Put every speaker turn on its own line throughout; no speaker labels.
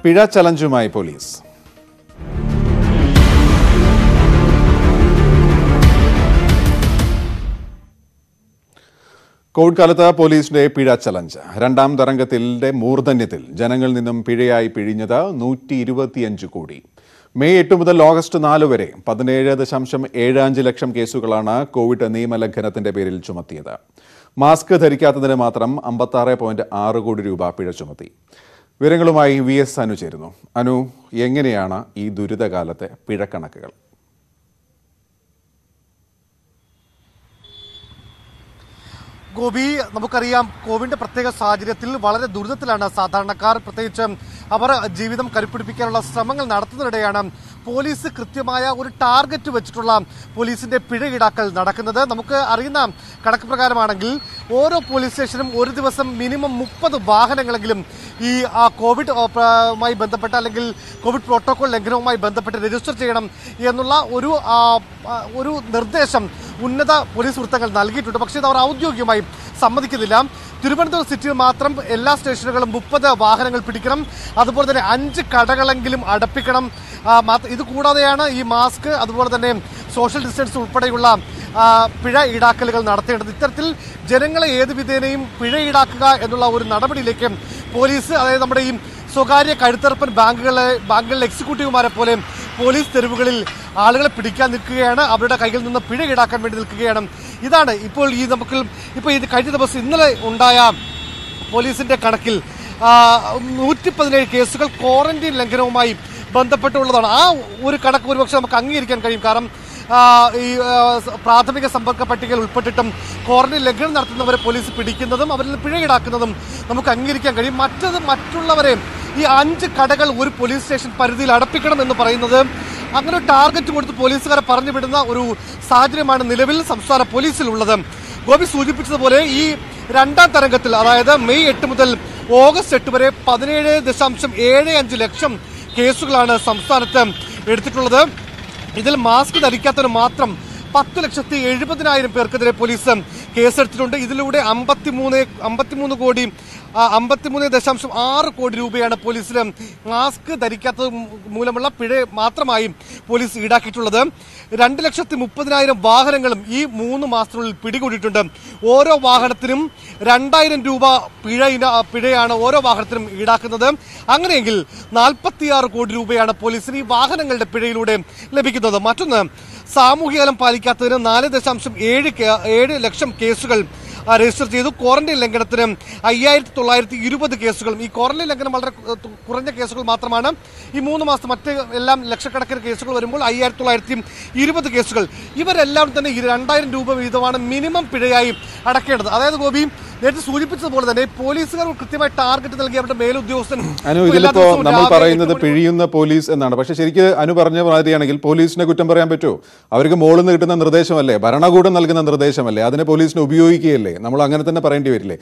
പിഴ ചലഞ്ചുമായി police Covid കാലത്ത് പോലീസിന്റെ പിഴ ചലഞ്ച് രണ്ടാം തരംഗത്തിന്റെ മൂർധന്യത്തിൽ ജനങ്ങളിൽ നിന്നും പിഴയായി പിഴിഞ്ഞത് നൂറ്റി ഇരുപത്തിയഞ്ച് കോടി മെയ് എട്ട് മുതൽ ഓഗസ്റ്റ് നാല് വരെ പതിനേഴ് ദശാംശം ഏഴ് അഞ്ച് ലക്ഷം കേസുകളാണ് കോവിഡ് നിയമലംഘനത്തിന്റെ പേരിൽ ചുമത്തിയത് മാസ്ക് ധരിക്കാത്തതിന് മാത്രം അമ്പത്താറ് പോയിന്റ് ആറ് കോടി രൂപ പിഴ ചുമത്തി വിവരങ്ങളുമായി വി എസ് അനു ചേരുന്നു അനു എങ്ങനെയാണ് ഈ ദുരിതകാലത്തെ പിഴക്കണക്കുകൾ
ഗോപി നമുക്കറിയാം കോവിഡിന്റെ പ്രത്യേക സാഹചര്യത്തിൽ വളരെ ദുരിതത്തിലാണ് സാധാരണക്കാർ പ്രത്യേകിച്ച് അവർ ജീവിതം കരുപ്പിടിപ്പിക്കാനുള്ള ശ്രമങ്ങൾ നടത്തുന്നതിനിടെയാണ് പോലീസ് കൃത്യമായ ഒരു ടാർഗറ്റ് വെച്ചിട്ടുള്ള പോലീസിന്റെ പിഴ ഈടാക്കൽ നടക്കുന്നത് നമുക്ക് അറിയുന്ന കണക്ക് പ്രകാരമാണെങ്കിൽ ഓരോ പോലീസ് സ്റ്റേഷനും ഒരു ദിവസം മിനിമം മുപ്പത് വാഹനങ്ങളെങ്കിലും ഈ ആ, കോവിഡ് ആ, പ്ര- മായി ബന്ധപ്പെട്ട അല്ലെങ്കിൽ കോവിഡ് പ്രോട്ടോകോൾ ലംഘനവുമായി ബന്ധപ്പെട്ട് രജിസ്റ്റർ ചെയ്യണം എന്നുള്ള ഒരു ആ, ആ, ഒരു നിർദ്ദേശം ഉന്നത പോലീസ് വൃത്തങ്ങൾ നൽകിയിട്ടുണ്ട് പക്ഷേ ഇത് അവർ ഔദ്യോഗികമായി സമ്മതിക്കുന്നില്ല തിരുവനന്തപുരം സിറ്റിയിൽ മാത്രം എല്ലാ സ്റ്റേഷനുകളും മുപ്പത് വാഹനങ്ങൾ പിടിക്കണം അതുപോലെ തന്നെ അഞ്ച് കടകളെങ്കിലും അടപ്പിക്കണം ആ, മാത്ര- ഇത് കൂടാതെയാണ് ഈ മാസ്ക് അതുപോലെ തന്നെ സോഷ്യൽ ഡിസ്റ്റൻസ് ഉൾപ്പെടെയുള്ള ആ, പിഴ ഈടാക്കലുകൾ നടത്തേണ്ടത് ഇത്തരത്തിൽ ജനങ്ങളെ ഏത് വിധേനയും പിഴ ഈടാക്കുക എന്നുള്ള ഒരു നടപടിയിലേക്ക് പോലീസ് അതായത് നമ്മുടെ ഈ സ്വകാര്യ കഴുത്തറപ്പൻ ബാങ്കുകളെ ബാങ്കുകളിലെ എക്സിക്യൂട്ടീവുമാരെ പോലെ പോലീസ് തെരുവുകളിൽ ആളുകളെ പിടിക്കാൻ നിൽക്കുകയാണ് അവരുടെ കയ്യിൽ നിന്ന് പിഴ ഈടാക്കാൻ വേണ്ടി നിൽക്കുകയാണ് ഇതാണ് ഇപ്പോൾ ഈ നമുക്ക് ഇപ്പോൾ ഇത് കഴിഞ്ഞ ദിവസം ഇന്നലെ ഉണ്ടായ പോലീസിന്റെ കണക്കിൽ നൂറ്റി പതിനേഴ് കേസുകൾ ക്വാറന്റൈൻ ലംഘനവുമായി ബന്ധപ്പെട്ടുള്ളതാണ് ആ ഒരു കണക്ക് ഒരുപക്ഷെ നമുക്ക് അംഗീകരിക്കാൻ കഴിയും കാരണം ആ, ഈ ആ, സ- പ്രാഥമിക സമ്പർക്ക പട്ടികയിൽ ഉൾപ്പെട്ടിട്ടും ക്വാറന്റൈൻ ലംഘനം നടത്തുന്നവരെ പോലീസ് പിടിക്കുന്നതും അവരിൽ നിന്ന് പിഴ ഈടാക്കുന്നതും നമുക്ക് അംഗീകരിക്കാൻ കഴിയും മറ്റത് മറ്റുള്ളവരെ ഈ അഞ്ച് കടകൾ ഒരു പോലീസ് സ്റ്റേഷൻ പരിധിയിൽ അടപ്പിക്കണം എന്ന് പറയുന്നത് അങ്ങനെ ഒരു ടാർഗറ്റ് കൊടുത്ത് പോലീസുകാരെ പറഞ്ഞു വിടുന്ന ഒരു സാഹചര്യമാണ് നിലവിൽ സംസ്ഥാന പോലീസിലുള്ളത് ഗോപി സൂചിപ്പിച്ചതുപോലെ ഈ രണ്ടാം തരംഗത്തിൽ അതായത് മെയ് എട്ട് മുതൽ ഓഗസ്റ്റ് എട്ട് വരെ പതിനേഴ് ദശാംശം ഏഴ് അഞ്ച് ലക്ഷം കേസുകളാണ് സംസ്ഥാനത്ത് എടുത്തിട്ടുള്ളത് ഇതിൽ മാസ്ക് ധരിക്കാത്തവർ മാത്രം പത്ത് ലക്ഷത്തി എഴുപതിനായിരം പേർക്കെതിരെ പോലീസ് കേസെടുത്തിട്ടുണ്ട് ഇതിലൂടെ അമ്പത്തിമൂന്ന് അമ്പത്തിമൂന്ന് കോടി ആ, അമ്പത്തിമൂന്ന് ദശാംശം ആറ് കോടി രൂപയാണ് പോലീസിന് മാസ്ക് ധരിക്കാത്തത് മൂലമുള്ള പിഴ മാത്രമായി പോലീസ് ഈടാക്കിയിട്ടുള്ളത് രണ്ട് ലക്ഷത്തി മുപ്പതിനായിരം വാഹനങ്ങളും ഈ മൂന്ന് മാസത്തിനുള്ളിൽ പിടികൂടിയിട്ടുണ്ട് ഓരോ വാഹനത്തിനും രണ്ടായിരം രൂപ പിഴ ഇന- പിഴയാണ് ഓരോ വാഹനത്തിനും ഈടാക്കുന്നത് അങ്ങനെയെങ്കിൽ നാൽപ്പത്തിയാറ് കോടി രൂപയാണ് പോലീസിന് ഈ വാഹനങ്ങളുടെ പിഴയിലൂടെ ലഭിക്കുന്നത് മറ്റൊന്ന് സാമൂഹ്യ അകലം പാലിക്കാത്തതിന് നാല് ദശാംശം ഏഴ് കേ- ഏഴ് ലക്ഷം കേസുകൾ ആ, രജിസ്റ്റർ ചെയ്തു ക്വാറന്റൈൻ ലംഘനത്തിന് അയ്യായിരത്തി തൊള്ളായിരത്തി ഇരുപത് കേസുകളും ഈ ക്വാറന്റൈൻ ലംഘനം വളരെ കു- തു- കുറഞ്ഞ കേസുകൾ മാത്രമാണ് ഈ മൂന്ന് മാസം മറ്റ് എല്ലാം ലക്ഷക്കണക്കിന് കേസുകൾ വരുമ്പോൾ അയ്യായിരത്തി തൊള്ളായിരത്തി ഇരുപത് കേസുകൾ ഇവരെല്ലാം തന്നെ ഈ രണ്ടായിരം രൂപ വീതമാണ് മിനിമം പിഴയായി അടക്കേണ്ടത് അതായത് ഗോപി നേരത്തെ സൂചിപ്പിച്ചതുപോലെ തന്നെ പോലീസുകാർ കൃത്യമായി ടാർഗറ്റ് നൽകി അവരുടെ മേലുദ്യോഗസ്ഥൻ
അനു
ഇപ്പോൾ എല്ലാ
ഇതിലിപ്പോ
ദിവസവും
നമ്മൾ
രാവിലെ
പറയുന്നത്
എട്ട് മണി
പിഴിയുന്ന പോലീസ് എന്നാണ് പക്ഷെ ശരിക്ക് അനു പറഞ്ഞ മാതിരിയാണെങ്കിൽ പോലീസിനെ കുറ്റം പറയാൻ പറ്റുമോ അവർക്ക് മുകളിൽ നിന്ന് കിട്ടുന്ന നിർദ്ദേശമല്ലേ ഭരണകൂടം നൽകുന്ന നിർദ്ദേശമല്ലേ അതിനെ പോലീസിനെ ഉപയോഗിക്കുകയല്ലേ നമ്മൾ അങ്ങനെ തന്നെ പറയേണ്ടി വരില്ലേ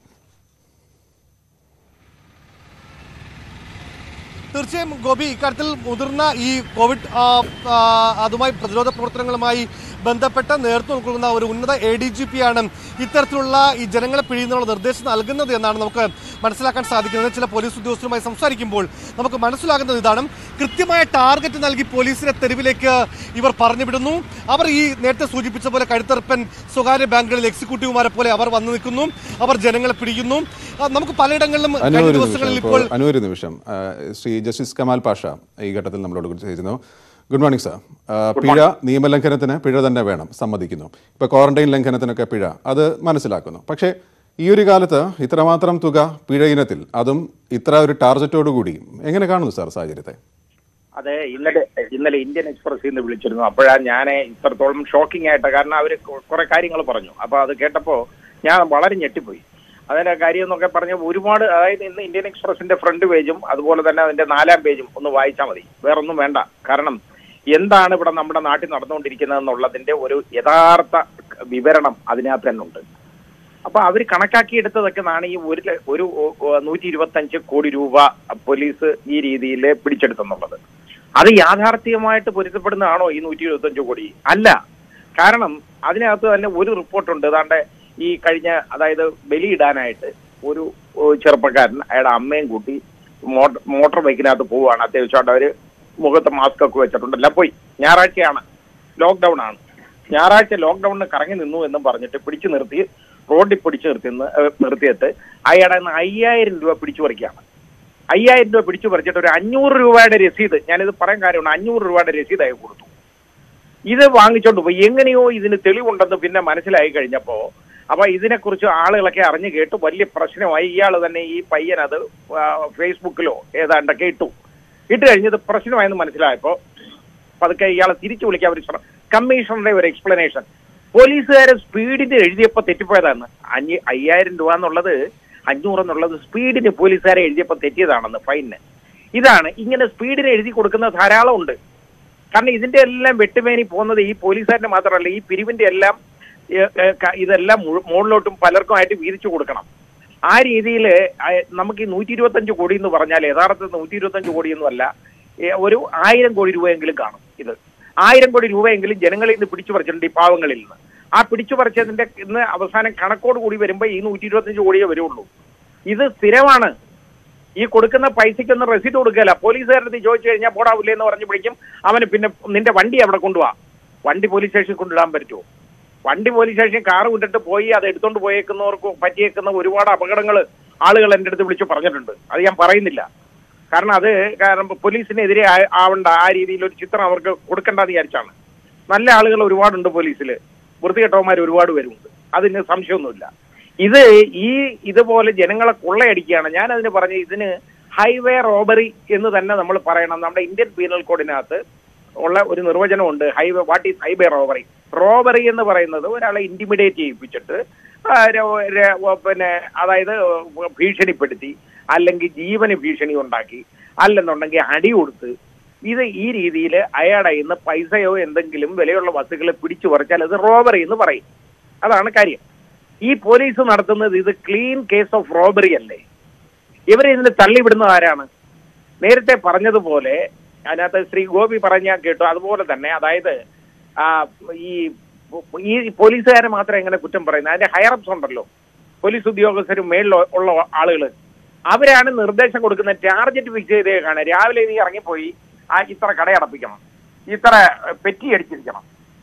തീർച്ചയായും ഗോപി ഇക്കാര്യത്തിൽ മുതിർന്ന ഈ കോവിഡ് ആ, ആ, അതുമായി പ്രതിരോധ പ്രവർത്തനങ്ങളുമായി ബന്ധപ്പെട്ട നേതൃത്വം കൊടുക്കുന്ന ഒരു ഉന്നത എ ഡി ജി പി ആണ് ഇത്തരത്തിലുള്ള ഈ ജനങ്ങളെ പിഴിയുന്നതിനുള്ള നിർദ്ദേശം നൽകുന്നത് എന്നാണ് നമുക്ക് മനസ്സിലാക്കാൻ സാധിക്കുന്നത് ചില പോലീസ് ഉദ്യോഗസ്ഥരുമായി സംസാരിക്കുമ്പോൾ നമുക്ക് മനസ്സിലാകുന്നത് ഇതാണ് കൃത്യമായ ടാർഗറ്റ് നൽകി പോലീസിനെ തെരുവിലേക്ക് ഇവർ പറഞ്ഞു വിടുന്നു അവർ ഈ നേരത്തെ സൂചിപ്പിച്ച പോലെ കഴുത്തർപ്പൻ സ്വകാര്യ ബാങ്കുകളിൽ എക്സിക്യൂട്ടീവുമാരെ പോലെ അവർ വന്നു നിൽക്കുന്നു അവർ ജനങ്ങളെ പിടിക്കുന്നു ആ, നമുക്ക് പലയിടങ്ങളിലും
അനു
കഴിഞ്ഞ
ഒരു നിമിഷം
ദിവസങ്ങളിൽ
ഇപ്പോൾ
ഇപ്പോൾ
അനു ഒരു നിമിഷം ആ, ശ്രീ ജസ്റ്റിസ് കമാൽ പാഷ ഈ ഘട്ടത്തിൽ നമ്മളോട് ചേരുന്നു ഗുഡ് മോർണിംഗ് സാർ ആ, പിഴ നിയമലംഘനത്തിന് പിഴ തന്നെ വേണം സമ്മതിക്കുന്നു ഇപ്പോൾ ക്വാറന്റൈൻ ലംഘനത്തിനൊക്കെ പിഴ അത് മനസ്സിലാക്കുന്നു പക്ഷേ ഈ ഒരു കാലത്ത് ഇത്രമാത്രം തുക പിഴ ഇനത്തിൽ അതും ഇത്ര ഒരു ടാർഗറ്റോടുകൂടി എങ്ങനെ കാണുന്നു സാർ സാഹചര്യത്തെ
അതെ ഇന്നലെ ഇന്നലെ ഇന്ത്യൻ എക്സ്പ്രസിൽ നിന്ന് വിളിച്ചിരുന്നു അപ്പോഴാണ് ഞാൻ ഇത്രത്തോളം ഷോക്കിംഗ് ആയിട്ട് കാരണം അവർ കുറെ കാര്യങ്ങൾ പറഞ്ഞു അപ്പൊ അത് കേട്ടപ്പോ ഞാൻ വളരെ ഞെട്ടിപ്പോയി അതിന്റെ കാര്യം എന്നൊക്കെ പറഞ്ഞ ഒരുപാട് അതായത് ഇന്ന് ഇന്ത്യൻ എക്സ്പ്രസിന്റെ ഫ്രണ്ട് പേജും അതുപോലെ തന്നെ അതിന്റെ നാലാം പേജും ഒന്ന് വായിച്ചാൽ മതി വേറൊന്നും വേണ്ട കാരണം എന്താണ് ഇവിടെ നമ്മുടെ നാട്ടിൽ നടന്നുകൊണ്ടിരിക്കുന്നത് എന്നുള്ളതിന്റെ ഒരു യഥാർത്ഥ വിവരണം അതിനകത്ത് തന്നെ ഉണ്ട് അപ്പൊ അവർ കണക്കാക്കിയെടുത്തതൊക്കെ നാണ് ഈ ഒരു ല- ഒരു നൂറ്റി ഇരുപത്തഞ്ച് കോടി രൂപ പോലീസ് ഈ രീതിയിൽ പിടിച്ചെടുത്തെന്നുള്ളത് അത് യാഥാർത്ഥ്യമായിട്ട് പൊരുത്തപ്പെടുന്നതാണോ ഈ നൂറ്റി ഇരുപത്തഞ്ച് കോടി അല്ല കാരണം അതിനകത്ത് തന്നെ ഒരു റിപ്പോർട്ടുണ്ട് ഏതാണ്ട് ഈ കഴിഞ്ഞ അതായത് ബലിയിടാനായിട്ട് ഒരു ഏഹ്, ചെറുപ്പക്കാരൻ അയാളുടെ അമ്മയും കൂട്ടി മോട്ടോർ മോട്ടോർ ബൈക്കിനകത്ത് പോവുകയാണ് അത്യാവശ്യമായിട്ട് അവര് മുഖത്ത് മാസ്ക് ഒക്കെ വെച്ചിട്ടുണ്ട് എല്ലാം പോയി ഞായറാഴ്ചയാണ് ലോക്ക്ഡൌൺ ആണ് ഞായറാഴ്ച ലോക്ക്ഡൌണിന് കറങ്ങി നിന്നു എന്നും പറഞ്ഞിട്ട് പിടിച്ചു നിർത്തി റോഡിൽ പിടിച്ചു നിർത്തി നിർത്തിയിട്ട് അയാളെ നിന്ന് അയ്യായിരം രൂപ പിടിച്ചു പറിക്കുകയാണ് അയ്യായിരം രൂപ പിടിച്ചു പറിച്ചിട്ട് ഒരു അഞ്ഞൂറ് രൂപയുടെ രസീത് ഞാനിത് പറയാൻ കാര്യമാണ് അഞ്ഞൂറ് രൂപയുടെ രസീത് അയാൾ കൊടുത്തു ഇത് വാങ്ങിച്ചോണ്ട് പോയി എങ്ങനെയോ ഇതിന് തെളിവുണ്ടെന്ന് പിന്നെ മനസ്സിലായി കഴിഞ്ഞപ്പോ അപ്പൊ ഇതിനെക്കുറിച്ച് ആളുകളൊക്കെ അറിഞ്ഞു കേട്ട് വലിയ പ്രശ്നമായി ഇയാൾ തന്നെ ഈ പയ്യൻ അത് ആ, ഫേസ്ബുക്കിലോ ഏതാണ്ടൊക്കെ ഇട്ടു ഇട്ട് കഴിഞ്ഞത് പ്രശ്നമായെന്ന് മനസ്സിലായപ്പോ പതുക്കെ ഇയാളെ തിരിച്ചു വിളിക്കാൻ ഒരു ശ്രമം കമ്മീഷണറുടെ ഒരു എക്സ്പ്ലനേഷൻ പോലീസുകാരെ സ്പീഡിന് എഴുതിയപ്പോ തെറ്റിപ്പോയതാണ് അഞ്ഞ് അയ്യായിരം രൂപ എന്നുള്ളത് അഞ്ഞൂറ് എന്നുള്ളത് സ്പീഡിന് പോലീസുകാരെ എഴുതിയപ്പോ തെറ്റിയതാണെന്ന് ഫൈനിന് ഇതാണ് ഇങ്ങനെ സ്പീഡിന് എഴുതി കൊടുക്കുന്ന ധാരാളം ഉണ്ട് കാരണം ഇതിന്റെ എല്ലാം വെട്ടുമേനി പോകുന്നത് ഈ പോലീസുകാരന് മാത്രമല്ല ഈ പിരിവിന്റെ എല്ലാം ഏ, ഏ, ക- ഇതെല്ലാം മുഴു- മുകളിലോട്ടും പലർക്കുമായിട്ട് വീതിച്ചു കൊടുക്കണം ആ രീതിയിൽ നമുക്ക് ഈ നൂറ്റി ഇരുപത്തഞ്ച് കോടി എന്ന് പറഞ്ഞാൽ യഥാർത്ഥത്തിൽ നൂറ്റി ഇരുപത്തഞ്ച് കോടിയൊന്നും അല്ല ഏ, ഒരു ആയിരം കോടി രൂപയെങ്കിലും കാണും ഇത് ആയിരം കോടി രൂപയെങ്കിലും ജനങ്ങളിൽ നിന്ന് പിടിച്ചു പറിച്ചിട്ടുണ്ട് ഈ പാവങ്ങളിൽ നിന്ന് ആ പിടിച്ചു പറിച്ചതിന്റെ ഇന്ന് അവസാനം കണക്കോട് കൂടി വരുമ്പോൾ ഈ നൂറ്റി ഇരുപത്തഞ്ച് കോടിയേ വരുള്ളൂ ഇത് സ്ഥിരമാണ് ഈ കൊടുക്കുന്ന പൈസയ്ക്കൊന്ന് റെസിറ്റ് കൊടുക്കല പോലീസുകാരുടെ അടുത്ത് ചോദിച്ചു കഴിഞ്ഞാൽ പോടാവില്ലേ എന്ന് പറഞ്ഞ് പിടിക്കും അവന് പിന്നെ നിന്റെ വണ്ടി അവിടെ കൊണ്ടുപോവാ വണ്ടി പോലീസ് സ്റ്റേഷനിൽ കൊണ്ടിടാൻ പറ്റുമോ വണ്ടി പോലീസ് സ്റ്റേഷനിൽ കാർ വിട്ടിട്ട് പോയി അത് എടുത്തോണ്ട് പോയേക്കുന്നവർക്ക് പറ്റിയേക്കുന്ന ഒരുപാട് അപകടങ്ങൾ ആളുകൾ എൻ്റെ അടുത്ത് വിളിച്ച് പറഞ്ഞിട്ടുണ്ട് അത് ഞാൻ പറയുന്നില്ല കാരണം അത് കാരണം പോലീസിനെതിരെ ആ- ആവണ്ട ആ രീതിയിൽ ഒരു ചിത്രം അവർക്ക് കൊടുക്കേണ്ടെന്ന് വിചാരിച്ചാണ് നല്ല ആളുകൾ ഒരുപാടുണ്ട് പോലീസിൽ വൃത്തികെട്ടവന്മാർ ഒരുപാട് പേരുണ്ട് അതിന് സംശയമൊന്നുമില്ല ഇത് ഈ ഇതുപോലെ ജനങ്ങളെ കൊള്ളയടിക്കുകയാണ് ഞാൻ അതിന് പറഞ്ഞ ഇതിന് ഹൈവേ റോബറി എന്ന് തന്നെ നമ്മൾ പറയണം നമ്മുടെ ഇന്ത്യൻ പീനൽ കോഡിനകത്ത് ഉള്ള ഒരു നിർവചനമുണ്ട് highway what is highway robbery robbery എന്ന് പറയുന്നത് ഒരാളെ ഇന്റിമിഡേറ്റ് ചെയ്യിപ്പിച്ചിട്ട് ആ, ര- ര- പിന്നെ അതായത് ഭീഷണിപ്പെടുത്തി അല്ലെങ്കിൽ ജീവന് ഭീഷണി ഉണ്ടാക്കി അല്ലെന്നുണ്ടെങ്കിൽ അടി കൊടുത്ത് ഇത് ഈ രീതിയിൽ അയാളുടെ ഇന്ന് പൈസയോ എന്തെങ്കിലും വിലയുള്ള വസ്തുക്കളെ പിടിച്ചു പറിച്ചാൽ അത് റോബറി എന്ന് പറയും അതാണ് കാര്യം ഈ പോലീസ് നടത്തുന്നത് ഇത് ക്ലീൻ കേസ് ഓഫ് റോബറി അല്ലേ ഇവരെ ഇതിന് തള്ളിവിടുന്നത് ആരാണ് നേരത്തെ പറഞ്ഞതുപോലെ അതിനകത്ത് ശ്രീ ഗോപി പറഞ്ഞ കേട്ടു അതുപോലെ തന്നെ അതായത് ആ, ഈ ഈ പോലീസുകാരെ മാത്രം എങ്ങനെ കുറ്റം പറയുന്നത് അതിന്റെ ഹയറപ്സ് ഉണ്ടല്ലോ പോലീസ് ഉദ്യോഗസ്ഥരും മേളിൽ ഉള്ള ആളുകൾ അവരാണ് നിർദ്ദേശം കൊടുക്കുന്ന ടാർഗറ്റ് ഫിക്സ് ചെയ്തേക്കാണ് രാവിലെ നീ ഇറങ്ങിപ്പോയി ആ ഇത്ര കടയടപ്പിക്കണം ഇത്ര പെറ്റി അടിച്ചിരിക്കണം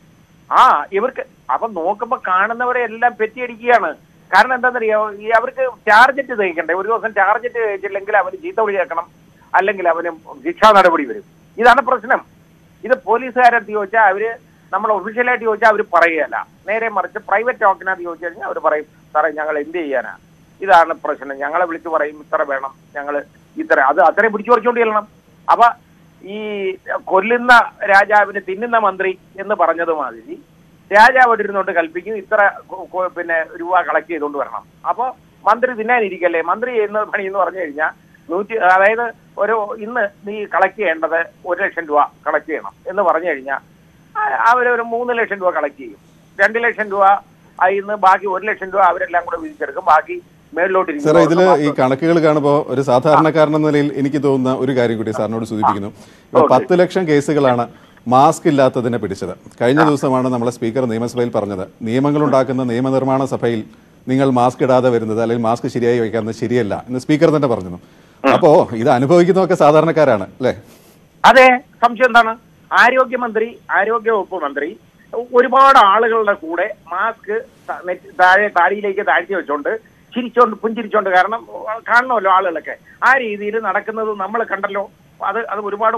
ആ ഇവർക്ക് അപ്പൊ നോക്കുമ്പോ കാണുന്നവരെ എല്ലാം പെറ്റിയടിക്കുകയാണ് കാരണം എന്താണെന്നറിയോ ഈ അവർക്ക് ടാർഗറ്റ് തയ്ക്കണ്ടേ ഒരു ദിവസം ടാർഗറ്റ് തയ്ച്ചില്ലെങ്കിൽ അവന് ചീത്ത വിളി കേൾക്കണം അല്ലെങ്കിൽ അവന് ശിക്ഷാ നടപടി വരും ഇതാണ് പ്രശ്നം ഇത് പോലീസുകാരടുത്ത് ചോദിച്ചാൽ അവര് നമ്മൾ ഒഫീഷ്യലായിട്ട് ചോദിച്ചാൽ അവർ പറയുകയല്ല നേരെ മറിച്ച് പ്രൈവറ്റ് ടോക്കിനകത്ത് ചോദിച്ചു കഴിഞ്ഞാൽ അവർ പറയും സാറേ ഞങ്ങൾ എന്ത് ചെയ്യാനാ ഇതാണ് പ്രശ്നം ഞങ്ങളെ വിളിച്ച് പറയും ഇത്ര വേണം ഞങ്ങൾ ഇത്ര അത് അത്രയും പിടിച്ചു പറിച്ചുകൊണ്ട് ചെല്ലണം അപ്പൊ ഈ കൊല്ലുന്ന രാജാവിന് തിന്നുന്ന മന്ത്രി എന്ന് പറഞ്ഞത് മാതിരി രാജാവ് അവിടെ ഇരുന്നുകൊണ്ട് കൽപ്പിക്കും ഇത്ര കൊ- കൊ- പിന്നെ രൂപ കളക്ട് ചെയ്തുകൊണ്ട് വരണം അപ്പൊ മന്ത്രി തിന്നാനിരിക്കല്ലേ മന്ത്രി ചെയ്യുന്ന പണി എന്ന് പറഞ്ഞു കഴിഞ്ഞാൽ നൂറ്റി അതായത് ഒരു ഇന്ന് നീ കളക്ട് ചെയ്യേണ്ടത് ഒരു ലക്ഷം രൂപ കളക്ട് ചെയ്യണം എന്ന് പറഞ്ഞു കഴിഞ്ഞാൽ അവരൊരു മൂന്ന് ലക്ഷം രൂപ കളക്ട് ചെയ്യും രണ്ട് ലക്ഷം രൂപ അതിന്ന് ബാക്കി ഒരു ലക്ഷം രൂപ അവരെല്ലാം കൂടെ വിധിച്ചെടുക്കും ബാക്കി മേളിലോട്ട് ഇരിക്കും.
സാറേ ഇതില് ഈ കണക്കുകൾ കാണുമ്പോൾ ഒരു സാധാരണക്കാരൻ എന്ന നിലയിൽ എനിക്ക് തോന്നുന്ന ഒരു കാര്യം കൂടി സാറിനോട് സൂചിപ്പിക്കുന്നു ഇപ്പൊ
ഓക്കേ.
പത്ത് ലക്ഷം കേസുകളാണ് മാസ്ക് ഇല്ലാത്തതിനെ പിടിച്ചത് കഴിഞ്ഞ ദിവസമാണ് നമ്മളെ സ്പീക്കർ നിയമസഭയിൽ പറഞ്ഞത് നിയമങ്ങൾ ഉണ്ടാക്കുന്ന നിയമനിർമ്മാണ സഭയിൽ നിങ്ങൾ മാസ്ക് ഇടാതെ വരുന്നത് അല്ലെങ്കിൽ മാസ്ക് ശരിയായി വയ്ക്കുന്നത് ശരിയല്ല എന്ന് സ്പീക്കർ തന്നെ പറഞ്ഞിരുന്നു അപ്പോ ഇത് അനുഭവിക്കുന്നതൊക്കെ സാധാരണക്കാരാണ് അല്ലേ
അതെ സംശയം എന്താണ് ആരോഗ്യമന്ത്രി ആരോഗ്യ വകുപ്പ് മന്ത്രി ഒരുപാട് ആളുകളുടെ കൂടെ മാസ്ക് ത- നെറ്റ് താഴെ താടിയിലേക്ക് താഴ്ത്തി വെച്ചോണ്ട് ചിരിച്ചോണ്ട് പുഞ്ചിരിച്ചോണ്ട് കാരണം കാണണമല്ലോ ആളുകളൊക്കെ ആ രീതിയിൽ നടക്കുന്നത് നമ്മൾ കണ്ടല്ലോ അത് അത് ഒരുപാട്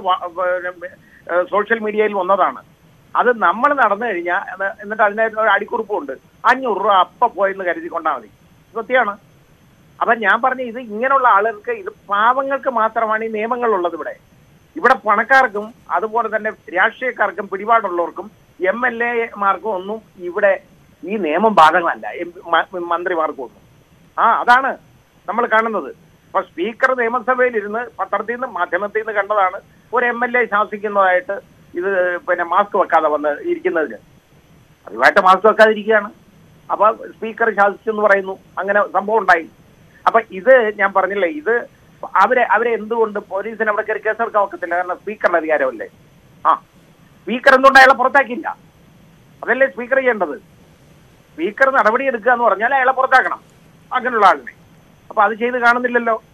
സോഷ്യൽ മീഡിയയിൽ വന്നതാണ് അത് നമ്മൾ നടന്നു കഴിഞ്ഞാൽ എന്നിട്ട് അതിനായിട്ട് ഒരു അടിക്കുറിപ്പുണ്ട് അഞ്ഞൂറ് രൂപ അപ്പ പോയെന്ന് കരുതി കൊണ്ടാൽ മതി സത്യമാണ് അപ്പൊ ഞാൻ പറഞ്ഞ ഇത് ഇങ്ങനെയുള്ള ആളുകൾക്ക് ഇത് പാവങ്ങൾക്ക് മാത്രമാണ് ഈ നിയമങ്ങളുള്ളത് ഇവിടെ ഇവിടെ പണക്കാർക്കും അതുപോലെ തന്നെ രാഷ്ട്രീയക്കാർക്കും പിടിപാടുള്ളവർക്കും എം എൽ എമാർക്കും ഒന്നും ഇവിടെ ഈ നിയമം ബാധകമല്ല എം- മ- മന്ത്രിമാർക്കും ഒന്നും ആ അതാണ് നമ്മൾ കാണുന്നത് ഇപ്പൊ സ്പീക്കർ നിയമസഭയിൽ ഇരുന്ന് പത്രത്തിൽ നിന്ന് മാധ്യമത്തിൽ നിന്ന് കണ്ടതാണ് ഒരു എം എൽ എ ശാസിക്കുന്നതായിട്ട് ഇത് പിന്നെ മാസ്ക് വെക്കാതെ വന്ന് ഇരിക്കുന്നതിന് അതുമായിട്ട് മാസ്ക് വെക്കാതിരിക്കുകയാണ് അപ്പൊ സ്പീക്കർ ശാസിച്ചെന്ന് പറയുന്നു അങ്ങനെ സംഭവം ഉണ്ടായി അപ്പൊ ഇത് ഞാൻ പറഞ്ഞില്ലേ ഇത് അവരെ അവരെ എന്തുകൊണ്ട് പോലീസിന് അവിടെ കയറി കേസെടുക്കാൻ ഒക്കത്തില്ല കാരണം സ്പീക്കറിന്റെ അധികാരമല്ലേ ആ സ്പീക്കർ എന്തുകൊണ്ട് അയാളെ പുറത്താക്കിയില്ല അതല്ലേ സ്പീക്കർ ചെയ്യേണ്ടത് സ്പീക്കർ നടപടി എടുക്കുക എന്ന് പറഞ്ഞാൽ അയാളെ പുറത്താക്കണം അങ്ങനെയുള്ള ആളിനെ അപ്പൊ അത് ചെയ്ത് കാണുന്നില്ലല്ലോ